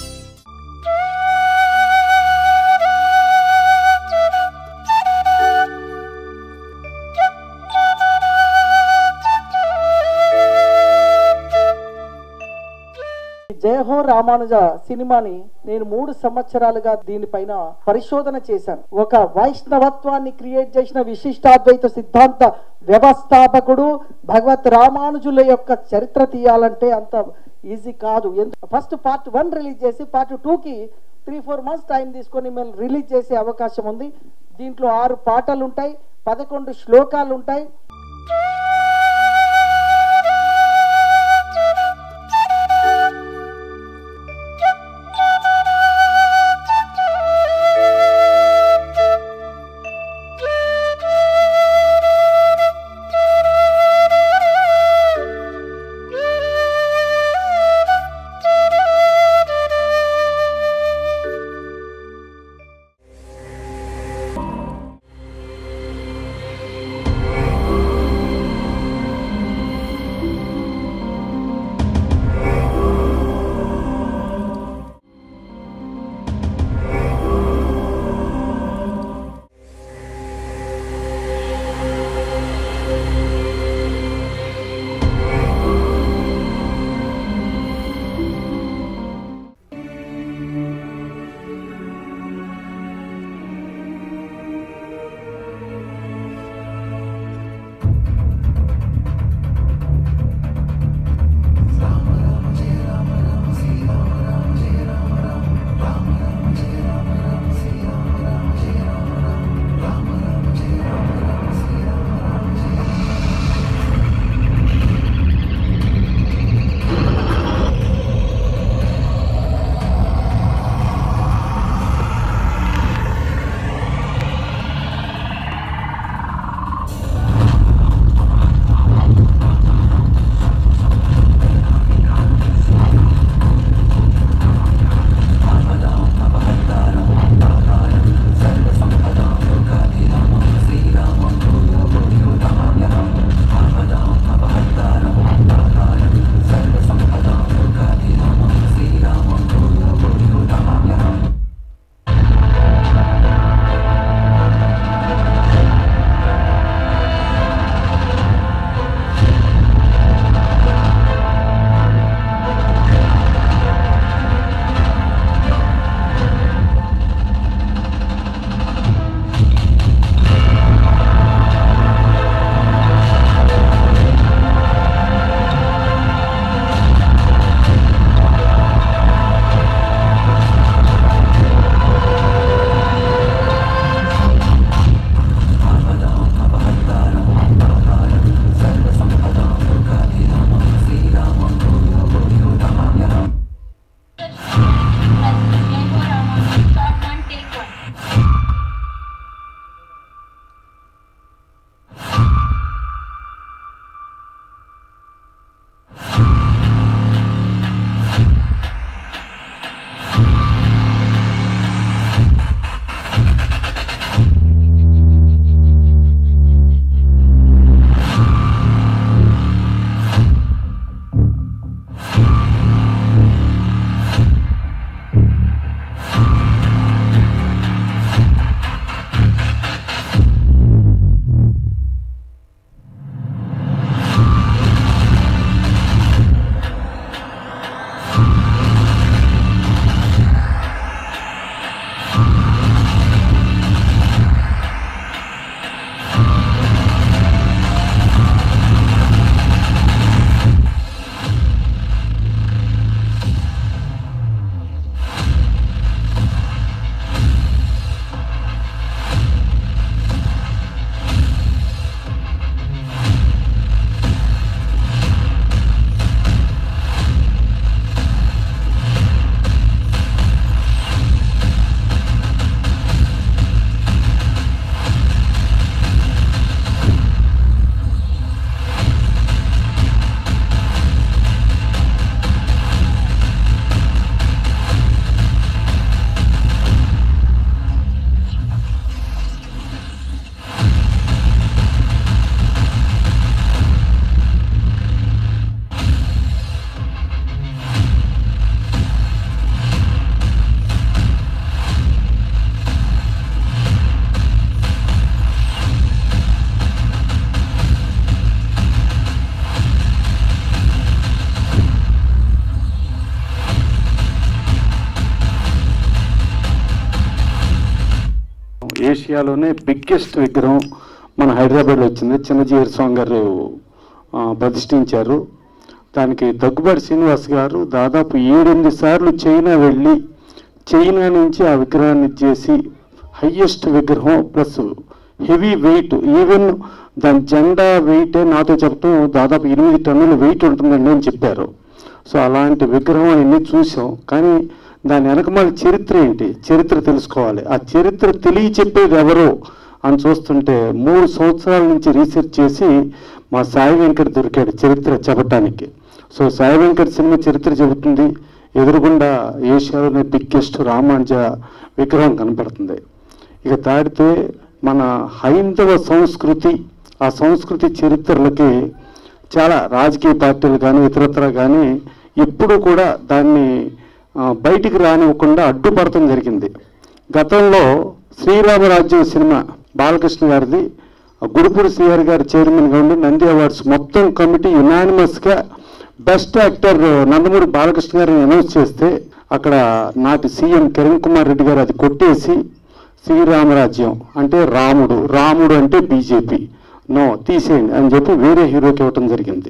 జయహో రామానుజ సినిమాని నేను మూడు సంవత్సరాలుగా దీనిపైన పరిశోధన చేశాను ఒక వైష్ణవత్వాన్ని క్రియేట్ చేసిన విశిష్టాద్వైత సిద్ధాంత వ్యవస్థాపకుడు భగవత్ రామానుజుల యొక్క చరిత్ర తీయాలంటే అంత ఈజీ కాదు ఫస్ట్ పార్ట్ వన్ రిలీజ్ చేసి పార్ట్ టూకి త్రీ ఫోర్ మంత్స్ టైం తీసుకొని మేము రిలీజ్ చేసే అవకాశం ఉంది దీంట్లో ఆరు పాటలు ఉంటాయి పదకొండు శ్లోకాలు ఉంటాయి ఏషియాలోనే బిగ్గెస్ట్ విగ్రహం మన హైదరాబాద్లో వచ్చింది చిన్నజీవర్ స్వామి గారు ఆ, ప్రతిష్ఠించారు దానికి దగ్గుబాటి శ్రీనివాస్ గారు దాదాపు ఏడెనిమిది సార్లు చైనా వెళ్ళి చైనా నుంచి ఆ విగ్రహాన్ని చేసి హయ్యెస్ట్ విగ్రహం ప్లస్ హెవీ వెయిట్ ఈవెన్ దాని జెండా వెయిటే నాతో చెప్పడం దాదాపు ఎనిమిది టన్నుల వెయిట్ ఉంటుందండి అని చెప్పారు సో అలాంటి విగ్రహం అన్ని చూసాం కానీ దాని వెనకమాల చరిత్ర ఏంటి చరిత్ర తెలుసుకోవాలి ఆ చరిత్ర తెలియ చెప్పేది ఎవరు అని చూస్తుంటే మూడు సంవత్సరాల నుంచి రీసెర్చ్ చేసి మా సాయి వెంకట్ దొరికాడు చరిత్ర చెప్పటానికి సో సాయి వెంకట్ సినిమా చరిత్ర చెబుతుంది ఎదురుగుండా ఏషియాలోనే బిగ్గెస్ట్ రామానుజ విగ్రహం కనపడుతుంది ఇక దాటితే మన హైందవ సంస్కృతి ఆ సంస్కృతి చరిత్రలకి చాలా రాజకీయ పార్టీలు కానీ ఇతరత్ర కానీ ఎప్పుడు కూడా దాన్ని ఆ, బయటికి రానివ్వకుండా అడ్డుపడటం జరిగింది గతంలో శ్రీరామరాజ్యం సినిమా బాలకృష్ణ గారిది గురుపూడి శ్రీహరి గారి చైర్మన్గా ఉండి నంది అవార్డ్స్ మొత్తం కమిటీ యునానిమస్గా బెస్ట్ యాక్టర్ నందమూరి బాలకృష్ణ గారిని అనౌన్స్ చేస్తే అక్కడ నాటి సీఎం కిరణ్ కుమార్ రెడ్డి గారు అది కొట్టేసి శ్రీరామరాజ్యం అంటే రాముడు రాముడు అంటే బీజేపీ నో తీసేయండి అని చెప్పి వేరే హీరోకి ఇవ్వటం జరిగింది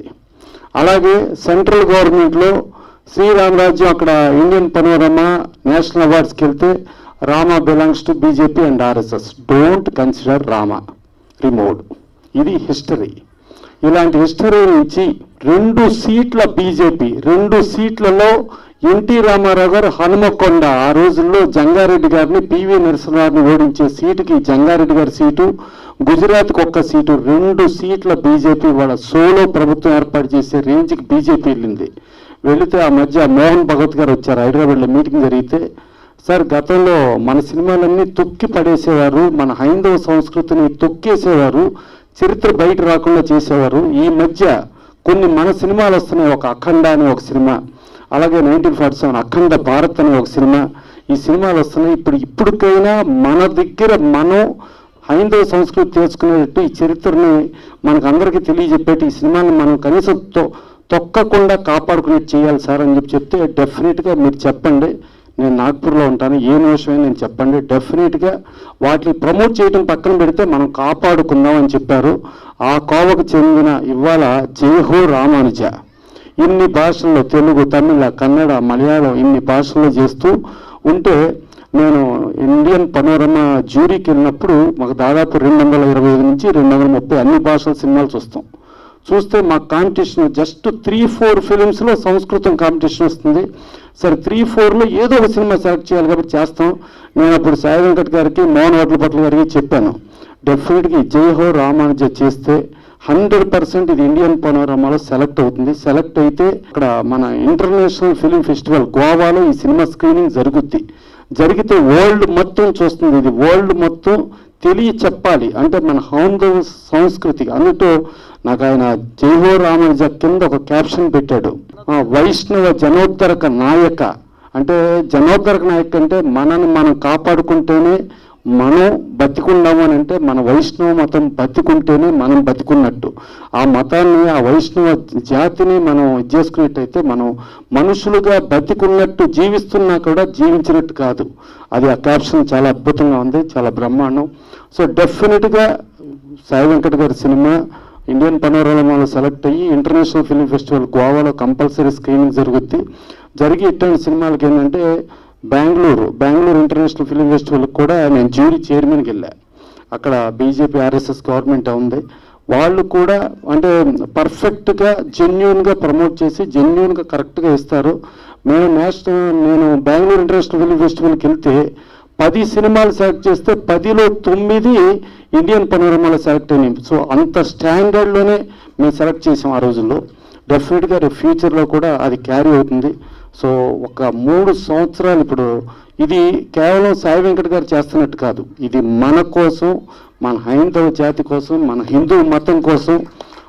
అలాగే సెంట్రల్ గవర్నమెంట్లో శ్రీరామరాజ్యం అక్కడ ఇండియన్ పనోరమా నేషనల్ అవార్డ్స్కి వెళ్తే Rama belongs to BJP and RSS don't consider Rama remote ఇది హిస్టరీ ఇలాంటి హిస్టరీ నుంచి రెండు సీట్ల బీజేపీ రెండు సీట్లలో ఎన్టీ రామారావు గారు హనుమకొండ ఆ రోజుల్లో జంగారెడ్డి గారిని పివి నరసింహారావుని ఓడించే సీటుకి జంగారెడ్డి గారి సీటు గుజరాత్కి ఒక్క సీటు రెండు సీట్ల బీజేపీ వాళ్ళ సోలో ప్రభుత్వం ఏర్పాటు చేసే రేంజ్కి బీజేపీ వెళ్ళింది వెళితే ఆ మధ్య మోహన్ భగవత్ గారు వచ్చారు హైదరాబాద్లో మీటింగ్ జరిగితే సార్ గతంలో మన సినిమాలన్నీ తొక్కి పడేసేవారు మన హైందవ సంస్కృతిని తొక్కేసేవారు చరిత్ర బయట రాకుండా చేసేవారు ఈ మధ్య కొన్ని మన సినిమాలు వస్తున్నాయి ఒక అఖండ అనే ఒక సినిమా అలాగే nineteen forty seven Akhanda Bharat అనే ఒక సినిమా ఈ సినిమాలు వస్తున్నాయి ఇప్పుడు ఇప్పటికైనా మన దగ్గర మనం హైందవ సంస్కృతి తెలుసుకునేటట్టు ఈ చరిత్రని మనకు అందరికీ తెలియజెప్పేట్టు ఈ సినిమాని మనం కనీసం తొ- తొక్కకుండా కాపాడుకునేట్టు చేయాలి సార్ అని చెప్పి చెప్తే డెఫినెట్గా మీరు చెప్పండి నేను నాగ్పూర్లో ఉంటాను ఏ నిమిషమైనా నేను చెప్పండి డెఫినెట్గా వాటిని ప్రమోట్ చేయడం పక్కన పెడితే మనం కాపాడుకుందాం అని చెప్పారు ఆ కోవకు చెందిన ఇవాళ జయహో రామానుజ ఇన్ని భాషల్లో తెలుగు తమిళ కన్నడ మలయాళం ఇన్ని భాషల్లో చేస్తూ ఉంటే నేను ఇండియన్ పనోరమా జ్యూరీకి వెళ్ళినప్పుడు మాకు దాదాపు రెండు వందల ఇరవై ఐదు నుంచి రెండు వందల ముప్పై అన్ని భాషల సినిమాలు చూస్తాం చూస్తే మా కాంపిటీషన్ జస్ట్ త్రీ ఫోర్ ఫిలిమ్స్లో సంస్కృతం కాంపిటీషన్ వస్తుంది సరే త్రీ ఫోర్లో ఏదో ఒక సినిమా సెలెక్ట్ చేయాలి కాబట్టి చేస్తాం నేను అప్పుడు సాయి వెంకట్ గారికి మోహన్ వడ్ల పట్ల గారికి చెప్పాను డెఫినెట్గా ఈ జై హో రామానుజ చేస్తే హండ్రెడ్ పర్సెంట్ ఇది ఇండియన్ పనోరమాలో సెలెక్ట్ అవుతుంది సెలెక్ట్ అయితే ఇక్కడ మన ఇంటర్నేషనల్ ఫిలిం ఫెస్టివల్ గోవాలో ఈ సినిమా స్క్రీనింగ్ జరుగుద్ది జరిగితే వరల్డ్ మొత్తం చూస్తుంది ఇది వరల్డ్ మొత్తం తెలియ చెప్పాలి అంటే మన హౌందవ సంస్కృతి అందుతో నాకు ఆయన జైహో రామానుజ కింద ఒక క్యాప్షన్ పెట్టాడు ఆ, వైష్ణవ జనోద్ధరక నాయక అంటే జనోద్ధరక నాయక అంటే మనని మనం కాపాడుకుంటేనే మనం బతికున్నాము అని అంటే మన వైష్ణవ మతం బతికుంటేనే మనం బతికున్నట్టు ఆ మతాన్ని ఆ వైష్ణవ జాతిని మనం ఇది చేసుకున్నట్టయితే మనం మనుషులుగా బతికున్నట్టు జీవిస్తున్నా కూడా జీవించినట్టు కాదు అది ఆ క్యాప్షన్ చాలా అద్భుతంగా ఉంది చాలా బ్రహ్మాండం సో డెఫినెట్గా సాయి వెంకట్ గారి సినిమా ఇండియన్ పనోరమాలో సెలెక్ట్ అయ్యి ఇంటర్నేషనల్ ఫిల్మ్ ఫెస్టివల్ గోవాలో కంపల్సరీ స్క్రీనింగ్ జరుగుద్ది జరిగి ఇట్లాంటి సినిమాలకి ఏంటంటే బెంగళూరు బెంగళూరు ఇంటర్నేషనల్ ఫిల్మ్ ఫెస్టివల్కి కూడా నేను జ్యూరీ చైర్మన్కి వెళ్ళా అక్కడ బీజేపీ ఆర్ఎస్ఎస్ గవర్నమెంట్ ఉంది వాళ్ళు కూడా అంటే పర్ఫెక్ట్గా జెన్యున్గా ప్రమోట్ చేసి జెన్యున్గా కరెక్ట్గా ఇస్తారు మేము నేషనల్ నేను బెంగళూరు ఇంటర్నేషనల్ ఫిల్మ్ ఫెస్టివల్కి వెళ్తే పది సినిమాలు సెలెక్ట్ చేస్తే పదిలో తొమ్మిది ఇండియన్ పనోరమాలో సెలెక్ట్ అయినాయి సో అంత స్టాండర్డ్లోనే మేము సెలెక్ట్ చేసాం ఆ రోజుల్లో డెఫినెట్గా రేపు ఫ్యూచర్లో కూడా అది క్యారీ అవుతుంది సో ఒక మూడు సంవత్సరాలు ఇప్పుడు ఇది కేవలం సాయి వెంకట్ గారు చేస్తున్నట్టు కాదు ఇది మన కోసం మన హైందవ జాతి కోసం మన హిందూ మతం కోసం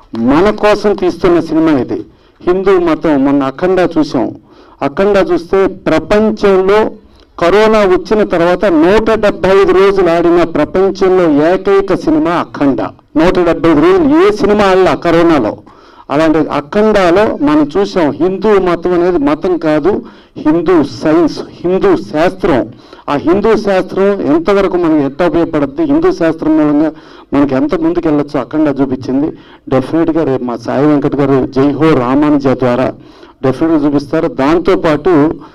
మన కోసం తీస్తున్న సినిమా ఇది హిందూ మతం మొన్న అఖండ చూసాం అఖండ చూస్తే ప్రపంచంలో కరోనా వచ్చిన తర్వాత నూట డెబ్బై ఐదు రోజులు ఆడిన ప్రపంచంలో ఏకైక సినిమా అఖండ నూట డెబ్బై ఐదు రోజులు ఏ సినిమా ఆడలా కరోనాలో అలాంటి అఖండాలో మనం చూసాం హిందూ మతం అనేది మతం కాదు హిందూ సైన్స్ హిందూ శాస్త్రం ఆ హిందూ శాస్త్రం ఎంతవరకు మనకి ఎంత ఉపయోగపడుతుంది హిందూ శాస్త్రం మూలంగా మనకి ఎంత ముందుకు వెళ్ళొచ్చో అఖండ చూపించింది డెఫినెట్గా రేపు మా సాయి వెంకట్ గారు జై హో రామానుజ ద్వారా డెఫినెట్గా చూపిస్తారు దాంతోపాటు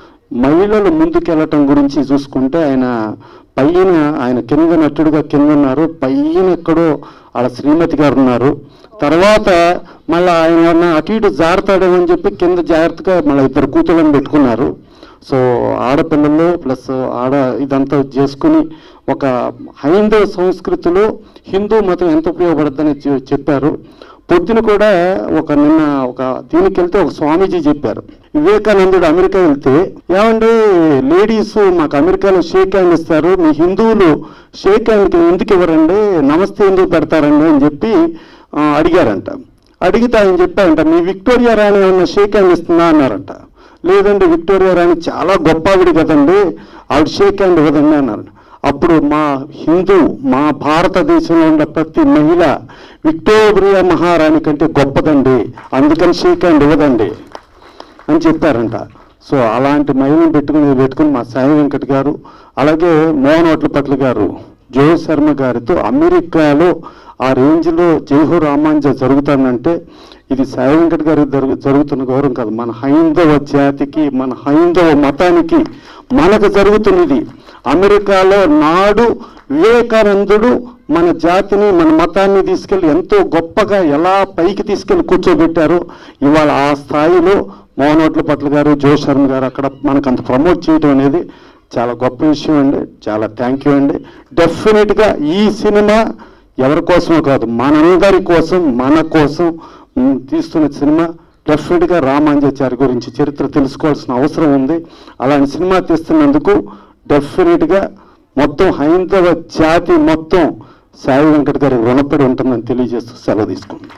మహిళలు ముందుకెళ్ళటం గురించి చూసుకుంటే ఆయన పైన ఆయన కింద నటుడుగా కింద ఉన్నారు పైన ఎక్కడో వాళ్ళ శ్రీమతి గారు ఉన్నారు తర్వాత మళ్ళీ ఆయన ఏమన్నా అటు ఇటు జారుతాడేమో అని చెప్పి కింద జాగ్రత్తగా మళ్ళీ ఇద్దరు కూతుళ్ళని పెట్టుకున్నారు సో ఆడపిల్లలు ప్లస్ ఆడ ఇదంతా చేసుకుని ఒక హైందవ సంస్కృతిలో హిందూ మతం ఎంత ఉపయోగపడుతుందని చె- చెప్పారు పొద్దున కూడా ఒక నిన్న ఒక దీనికి వెళ్తే ఒక స్వామీజీ చెప్పారు వివేకానందుడు అమెరికా వెళ్తే ఏమండి లేడీస్ మాకు అమెరికాలో షేక్ హ్యాండ్ ఇస్తారు మీ హిందువులు షేక్ హ్యాండ్కి ఎందుకు ఇవ్వరండి నమస్తే ఎందుకు పెడతారండి అని చెప్పి ఆ, అడిగారంట అడిగితే ఆయన చెప్పారంట మీ విక్టోరియా రాణి ఏమన్నా షేక్ హ్యాండ్ ఇస్తుందా అన్నారంట లేదండి విక్టోరియా రాణి చాలా గొప్ప ఆవిడ కదండి ఆవిడ షేక్ హ్యాండ్ ఇవ్వదండి అన్నారు అప్పుడు మా హిందూ మా భారతదేశంలో ఉన్న ప్రతి మహిళ విక్టోరియా మహారాణి కంటే గొప్పదండి అందుకని షేక్ హ్యాండ్ ఇవ్వదండి అని చెప్పారంట సో అలాంటి మహిళను పెట్టుకుని పెట్టుకుని మా సాయి వెంకట్ గారు అలాగే మోహన్ పట్ల గారు జో శర్మ గారితో అమెరికాలో ఆ రేంజ్లో జైహో రామాంజ జరుగుతానంటే ఇది సాయి వెంకట్ గారికి జరుగు జరుగుతున్న గౌరవం కాదు మన హైందవ జాతికి మన హైందవ మతానికి మనకు జరుగుతున్నది అమెరికాలో నాడు వివేకానందుడు మన జాతిని మన మతాన్ని తీసుకెళ్లి ఎంతో గొప్పగా ఎలా పైకి తీసుకెళ్లి కూర్చోబెట్టారో ఇవాళ ఆ స్థాయిలో మోహనోట్ల పట్ల గారు జో శర్మ గారు అక్కడ మనకు అంత ప్రమోట్ చేయడం అనేది చాలా గొప్ప విషయం అండి చాలా థ్యాంక్ యూ అండి డెఫినెట్గా ఈ సినిమా ఎవరి కోసమో కాదు మనందరి కోసం మన కోసం మ్, తీస్తున్న సినిమా డెఫినెట్గా రామాంజాచారి గురించి చరిత్ర తెలుసుకోవాల్సిన అవసరం ఉంది అలాంటి సినిమా తీస్తున్నందుకు డెఫినెట్గా మొత్తం హైందవ జాతి మొత్తం సాయి వెంకట్ గారికి రుణపడి ఉంటుందని తెలియజేస్తూ సెలవు తీసుకుంటాం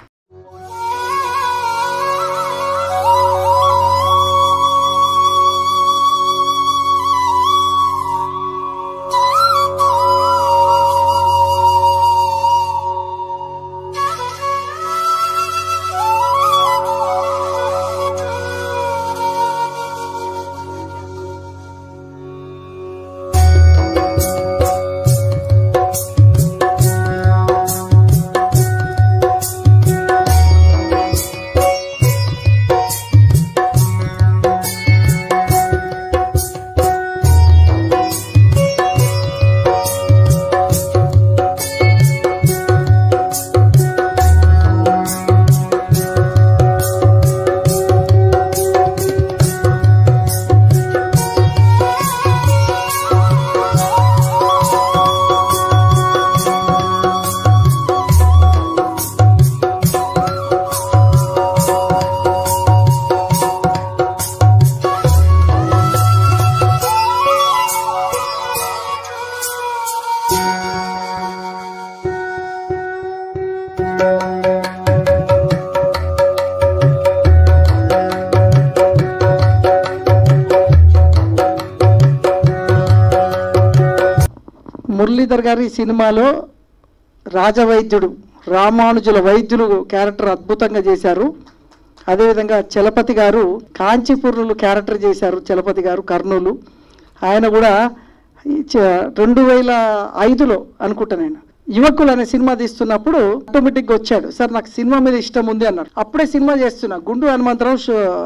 మురళీధర్ గారి సినిమాలో రాజవైద్యుడు రామానుజుల వైద్యులు క్యారెక్టర్ అద్భుతంగా చేశారు అదేవిధంగా చలపతి గారు కాంచీపురులు క్యారెక్టర్ చేశారు చలపతి గారు కర్నూలు ఆయన కూడా ఈ చ- రెండు వేల ఐదులో అనుకుంటా నేను యువకులు అనే సినిమా తీస్తున్నప్పుడు ఆటోమేటిక్గా వచ్చాడు సార్ నాకు సినిమా మీద ఇష్టం ఉంది అన్నాడు అప్పుడే సినిమా చేస్తున్నా గుండు హనుమంతరావు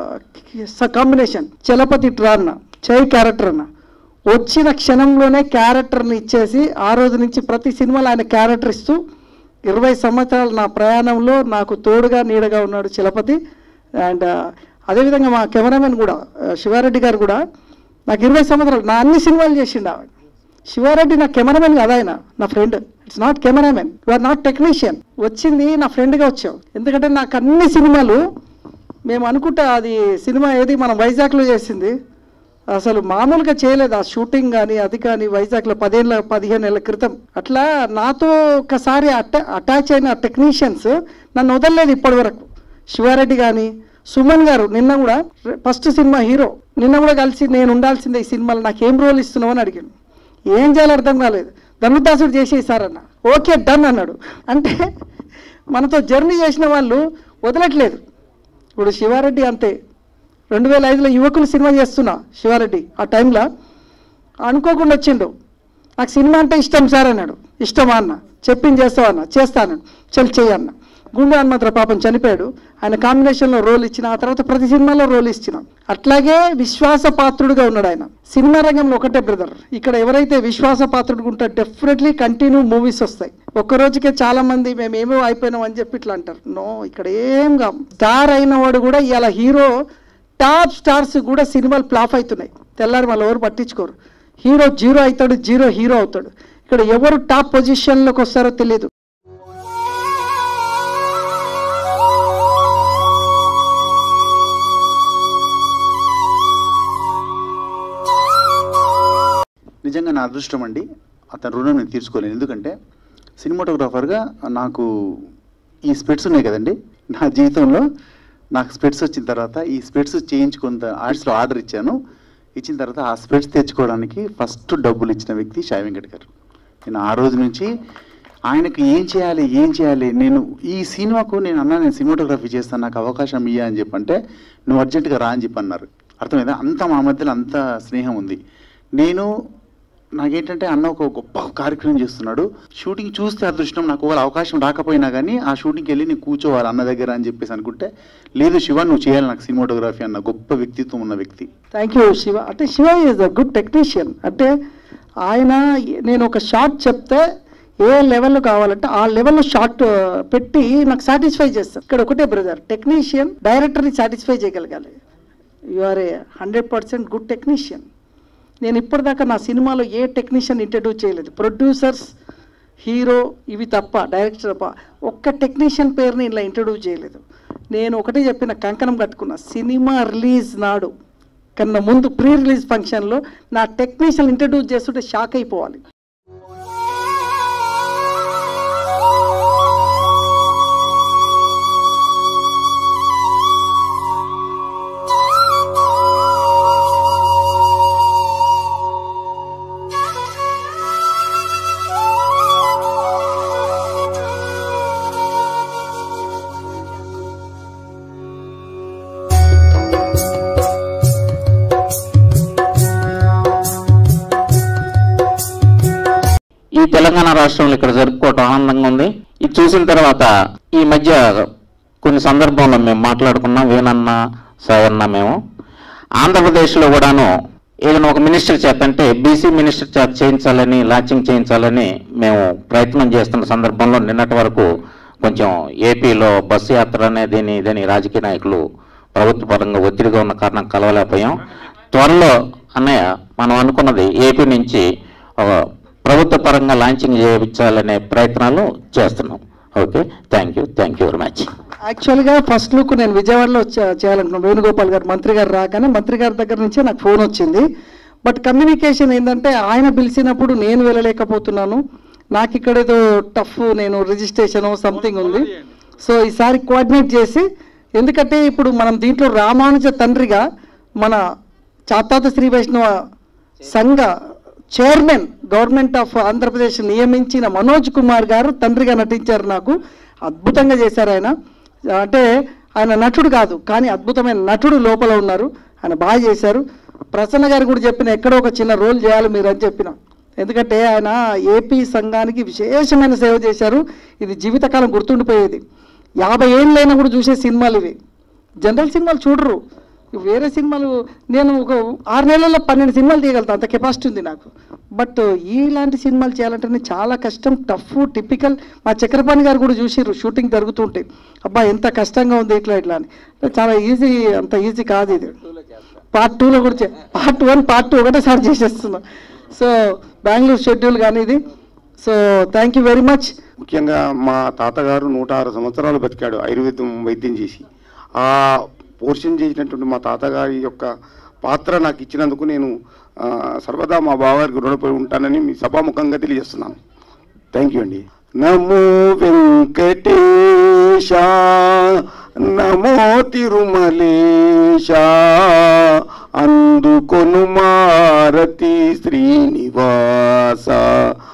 ష- కాంబినేషన్ చలపతి ట్రాన్న చై క్యారెక్టర్ అన్న వచ్చిన క్షణంలోనే క్యారెక్టర్ని ఇచ్చేసి ఆ రోజు నుంచి ప్రతి సినిమాలో ఆయన క్యారెక్టర్ ఇస్తూ ఇరవై సంవత్సరాలు నా ప్రయాణంలో నాకు తోడుగా నీడగా ఉన్నాడు చలపతి అండ్ అదేవిధంగా మా కెమెరామెన్ కూడా ఆ, శివారెడ్డి గారు కూడా నాకు ఇరవై సంవత్సరాలు నా అన్ని సినిమాలు చేసిండు ఆవిడ శివారెడ్డి నా కెమెరామెన్ కాదు ఆయన నా friend it's not cameraman you are not technician వచ్చింది నా ఫ్రెండ్గా వచ్చావు ఎందుకంటే నాకు అన్ని సినిమాలు మేము అనుకుంటా అది సినిమా ఏది మనం వైజాగ్లో చేసింది అసలు మామూలుగా చేయలేదు ఆ షూటింగ్ కానీ అది కానీ వైజాగ్లో పదేళ్ళ పదిహేను ఏళ్ళ క్రితం అట్లా నాతో ఒకసారి అట అటాచ్ అయిన టెక్నీషియన్స్ నన్ను వదలలేదు ఇప్పటి వరకు శివారెడ్డి కానీ సుమన్ గారు నిన్న కూడా ఫస్ట్ సినిమా హీరో నిన్న కూడా కలిసి నేను ఉండాల్సిందే ఈ సినిమాలో నాకు ఏం రోల్ ఇస్తున్నావు అని అడిగాను ఏం చేయాలో అర్థం కాలేదు ధనుదాసుడు చేసేసారన్న ఓకే డన్ అన్నాడు అంటే మనతో జర్నీ చేసిన వాళ్ళు వదలట్లేదు ఇప్పుడు శివారెడ్డి అంతే రెండు వేల ఐదులో యువకులు సినిమా చేస్తున్నా శివారెడ్డి ఆ టైంలో అనుకోకుండా వచ్చిండు నాకు సినిమా అంటే ఇష్టం సార్ అన్నాడు ఇష్టమా అన్న చెప్పింది చేస్తావా అన్న చేస్తాను చల్ చెయ్యన్న గుండె హనుమంతరావు పాపం చనిపోయాడు ఆయన కాంబినేషన్లో రోల్ ఇచ్చిన ఆ తర్వాత ప్రతి సినిమాలో రోల్ ఇచ్చిన అట్లాగే విశ్వాసపాత్రుడుగా ఉన్నాడు ఆయన సినిమా రంగంలో ఒకటే బ్రదర్ ఇక్కడ ఎవరైతే విశ్వాసపాత్రుడుగా ఉంటారో డెఫినెట్లీ కంటిన్యూ మూవీస్ వస్తాయి ఒక్క రోజుకే చాలా మంది మేము ఏమో అయిపోయినాం అని చెప్పి ఇట్లా అంటారు నో ఇక్కడ ఏం కా స్టార్ అయిన వాడు కూడా ఇవాళ హీరో టాప్ స్టార్స్ కూడా సినిమాలు ఫ్లాప్ అవుతున్నాయి తెల్లారి వాళ్ళు ఎవరు పట్టించుకోరు హీరో జీరో అవుతాడు జీరో హీరో అవుతాడు ఇక్కడ ఎవరు టాప్ పొజిషన్లోకి వస్తారో తెలియదు నిజంగా నా అదృష్టం అండి అతని రుణం నేను తీర్చుకోలేను ఎందుకంటే సినిమాటోగ్రాఫర్గా నాకు ఈ స్పెట్స్ ఉన్నాయి కదండి నా జీవితంలో నాకు స్పెట్స్ వచ్చిన తర్వాత ఈ స్పెట్స్ చేయించుకున్న ఆర్ట్స్లో ఆర్డర్ ఇచ్చాను ఇచ్చిన తర్వాత ఆ స్పెట్స్ తెచ్చుకోవడానికి ఫస్ట్ డబ్బులు ఇచ్చిన వ్యక్తి షాయి వెంకట్ గారు నేను ఆ రోజు నుంచి ఆయనకు ఏం చేయాలి ఏం చేయాలి నేను ఈ సినిమాకు నేను అన్నా నేను సినిమాటోగ్రఫీ చేస్తాను నాకు అవకాశం ఇయ్యా అని చెప్పంటే నువ్వు అర్జెంటుగా రా అని చెప్పి అన్నారు అర్థమైందా అంత మా మధ్యలో అంత స్నేహం ఉంది నేను నాకేంటంటే అన్న ఒక గొప్ప కార్యక్రమం చేస్తున్నాడు షూటింగ్ చూస్తే అదృష్టం నాకు ఒకవేళ అవకాశం రాకపోయినా కానీ ఆ షూటింగ్కి వెళ్ళి నేను కూర్చోవాలి అన్న దగ్గర అని చెప్పేసి అనుకుంటే లేదు శివ నువ్వు చేయాలి నాకు సినిమాటోగ్రఫీ అన్న గొప్ప వ్యక్తిత్వం ఉన్న వ్యక్తి థ్యాంక్ యూ శివ అంటే Shiva is a good technician అంటే ఆయన నేను ఒక షార్ట్ చెప్తే ఏ లెవెల్లో కావాలంటే ఆ లెవెల్లో షార్ట్ పెట్టి నాకు సాటిస్ఫై చేస్తాను ఇక్కడ ఒకటే బ్రదర్ టెక్నీషియన్ డైరెక్టర్ని సాటిస్ఫై చేయగలగాలి you are a hundred percent good technician నేను ఇప్పటిదాకా నా సినిమాలో ఏ టెక్నీషియన్ ఇంట్రడ్యూస్ చేయలేదు ప్రొడ్యూసర్స్ హీరో ఇవి తప్ప డైరెక్టర్ తప్ప ఒక్క టెక్నీషియన్ పేరుని ఇలా ఇంట్రడ్యూస్ చేయలేదు నేను ఒకటే చెప్పిన కంకణం కట్టుకున్నా సినిమా రిలీజ్ నాడు కన్నా ముందు ప్రీ రిలీజ్ ఫంక్షన్లో నా టెక్నీషియన్ ఇంట్రడ్యూస్ చేస్తుంటే షాక్ అయిపోవాలి ఈ తెలంగాణ రాష్ట్రంలో ఇక్కడ జరుపుకోవటం ఆనందంగా ఉంది ఇది చూసిన తర్వాత ఈ మధ్య కొన్ని సందర్భంలో మేము మాట్లాడుకున్నాం వేనన్న సాయన్న మేము ఆంధ్రప్రదేశ్లో కూడాను ఏదైనా ఒక మినిస్టర్ చేత అంటే బీసీ మినిస్టర్ చేత చేయించాలని లాంచింగ్ చేయించాలని మేము ప్రయత్నం చేస్తున్న సందర్భంలో నిన్నటి వరకు కొంచెం ఏపీలో బస్సు యాత్ర అనేది దీని ఇదని రాజకీయ నాయకులు ప్రభుత్వ పరంగా ఒత్తిడిగా ఉన్న కారణం కలవలేకపోయాం త్వరలో అన్నయ్య మనం అనుకున్నది ఏపీ నుంచి ఒక ప్రభుత్వ పరంగా లాంచింగ్ చేయించాలనే ప్రయత్నాలు చేస్తున్నాం okay thank you thank you very much యాక్చువల్గా ఫస్ట్ లుక్ నేను విజయవాడలో చే- చేయాలనుకున్నాను వేణుగోపాల్ గారు మంత్రి గారు రాగానే మంత్రి గారి దగ్గర నుంచే నాకు ఫోన్ వచ్చింది బట్ కమ్యూనికేషన్ ఏంటంటే ఆయన పిలిచినప్పుడు నేను వెళ్ళలేకపోతున్నాను నాకు ఇక్కడ ఏదో టఫ్ నేను రిజిస్ట్రేషన్ సంథింగ్ ఉంది సో ఈసారి కోఆర్డినేట్ చేసి ఎందుకంటే ఇప్పుడు మనం దీంట్లో రామానుజ తండ్రిగా మన చాతాత శ్రీ వైష్ణవ సంఘ చైర్మన్ గవర్నమెంట్ ఆఫ్ ఆంధ్రప్రదేశ్ నియమించిన మనోజ్ కుమార్ గారు తండ్రిగా నటించారు నాకు అద్భుతంగా చేశారు ఆయన అంటే ఆయన నటుడు కాదు కానీ అద్భుతమైన నటుడు లోపల ఉన్నారు ఆయన బాగా చేశారు ప్రసన్న గారు కూడా చెప్పిన ఎక్కడో ఒక చిన్న రోల్ చేయాలి మీరు అని చెప్పిన ఎందుకంటే ఆయన ఏపీ సంఘానికి విశేషమైన సేవ చేశారు ఇది జీవితకాలం గుర్తుండిపోయేది యాభై ఏళ్ళైనా కూడా చూసే సినిమాలు ఇవి జనరల్ సినిమాలు చూడరు వేరే సినిమాలు నేను ఒక ఆరు నెలల్లో పన్నెండు సినిమాలు తీయగలుగుతాను అంత కెపాసిటీ ఉంది నాకు బట్ ఇలాంటి సినిమాలు చేయాలంటే చాలా కష్టం టఫ్ టిపికల్ మా చక్రపాణి గారు కూడా చూసిర్రు షూటింగ్ జరుగుతుంటే అబ్బా ఎంత కష్టంగా ఉంది ఇట్లా ఇట్లా అని చాలా ఈజీ అంత ఈజీ కాదు ఇది పార్ట్ టూలో కూడా పార్ట్ వన్ పార్ట్ టూ ఒకటేసారి చేసేస్తున్నాం సో బెంగళూరు షెడ్యూల్ కానీ ఇది so thank you very much ముఖ్యంగా మా తాతగారు నూట ఆరు సంవత్సరాలు బతికాడు ఆయుర్వేదం వైద్యం చేసి ఆ పోర్షన్ చేసినటువంటి మా తాతగారి యొక్క పాత్ర నాకు ఇచ్చినందుకు నేను ఆ, సర్వదా మా బావగారికి రుణపడి ఉంటానని మీ సభాముఖంగా తెలియజేస్తున్నాను థ్యాంక్ యూ అండి నమో వెంకటేశ నమో తిరుమలేశ అందుకొను మారతి శ్రీనివాస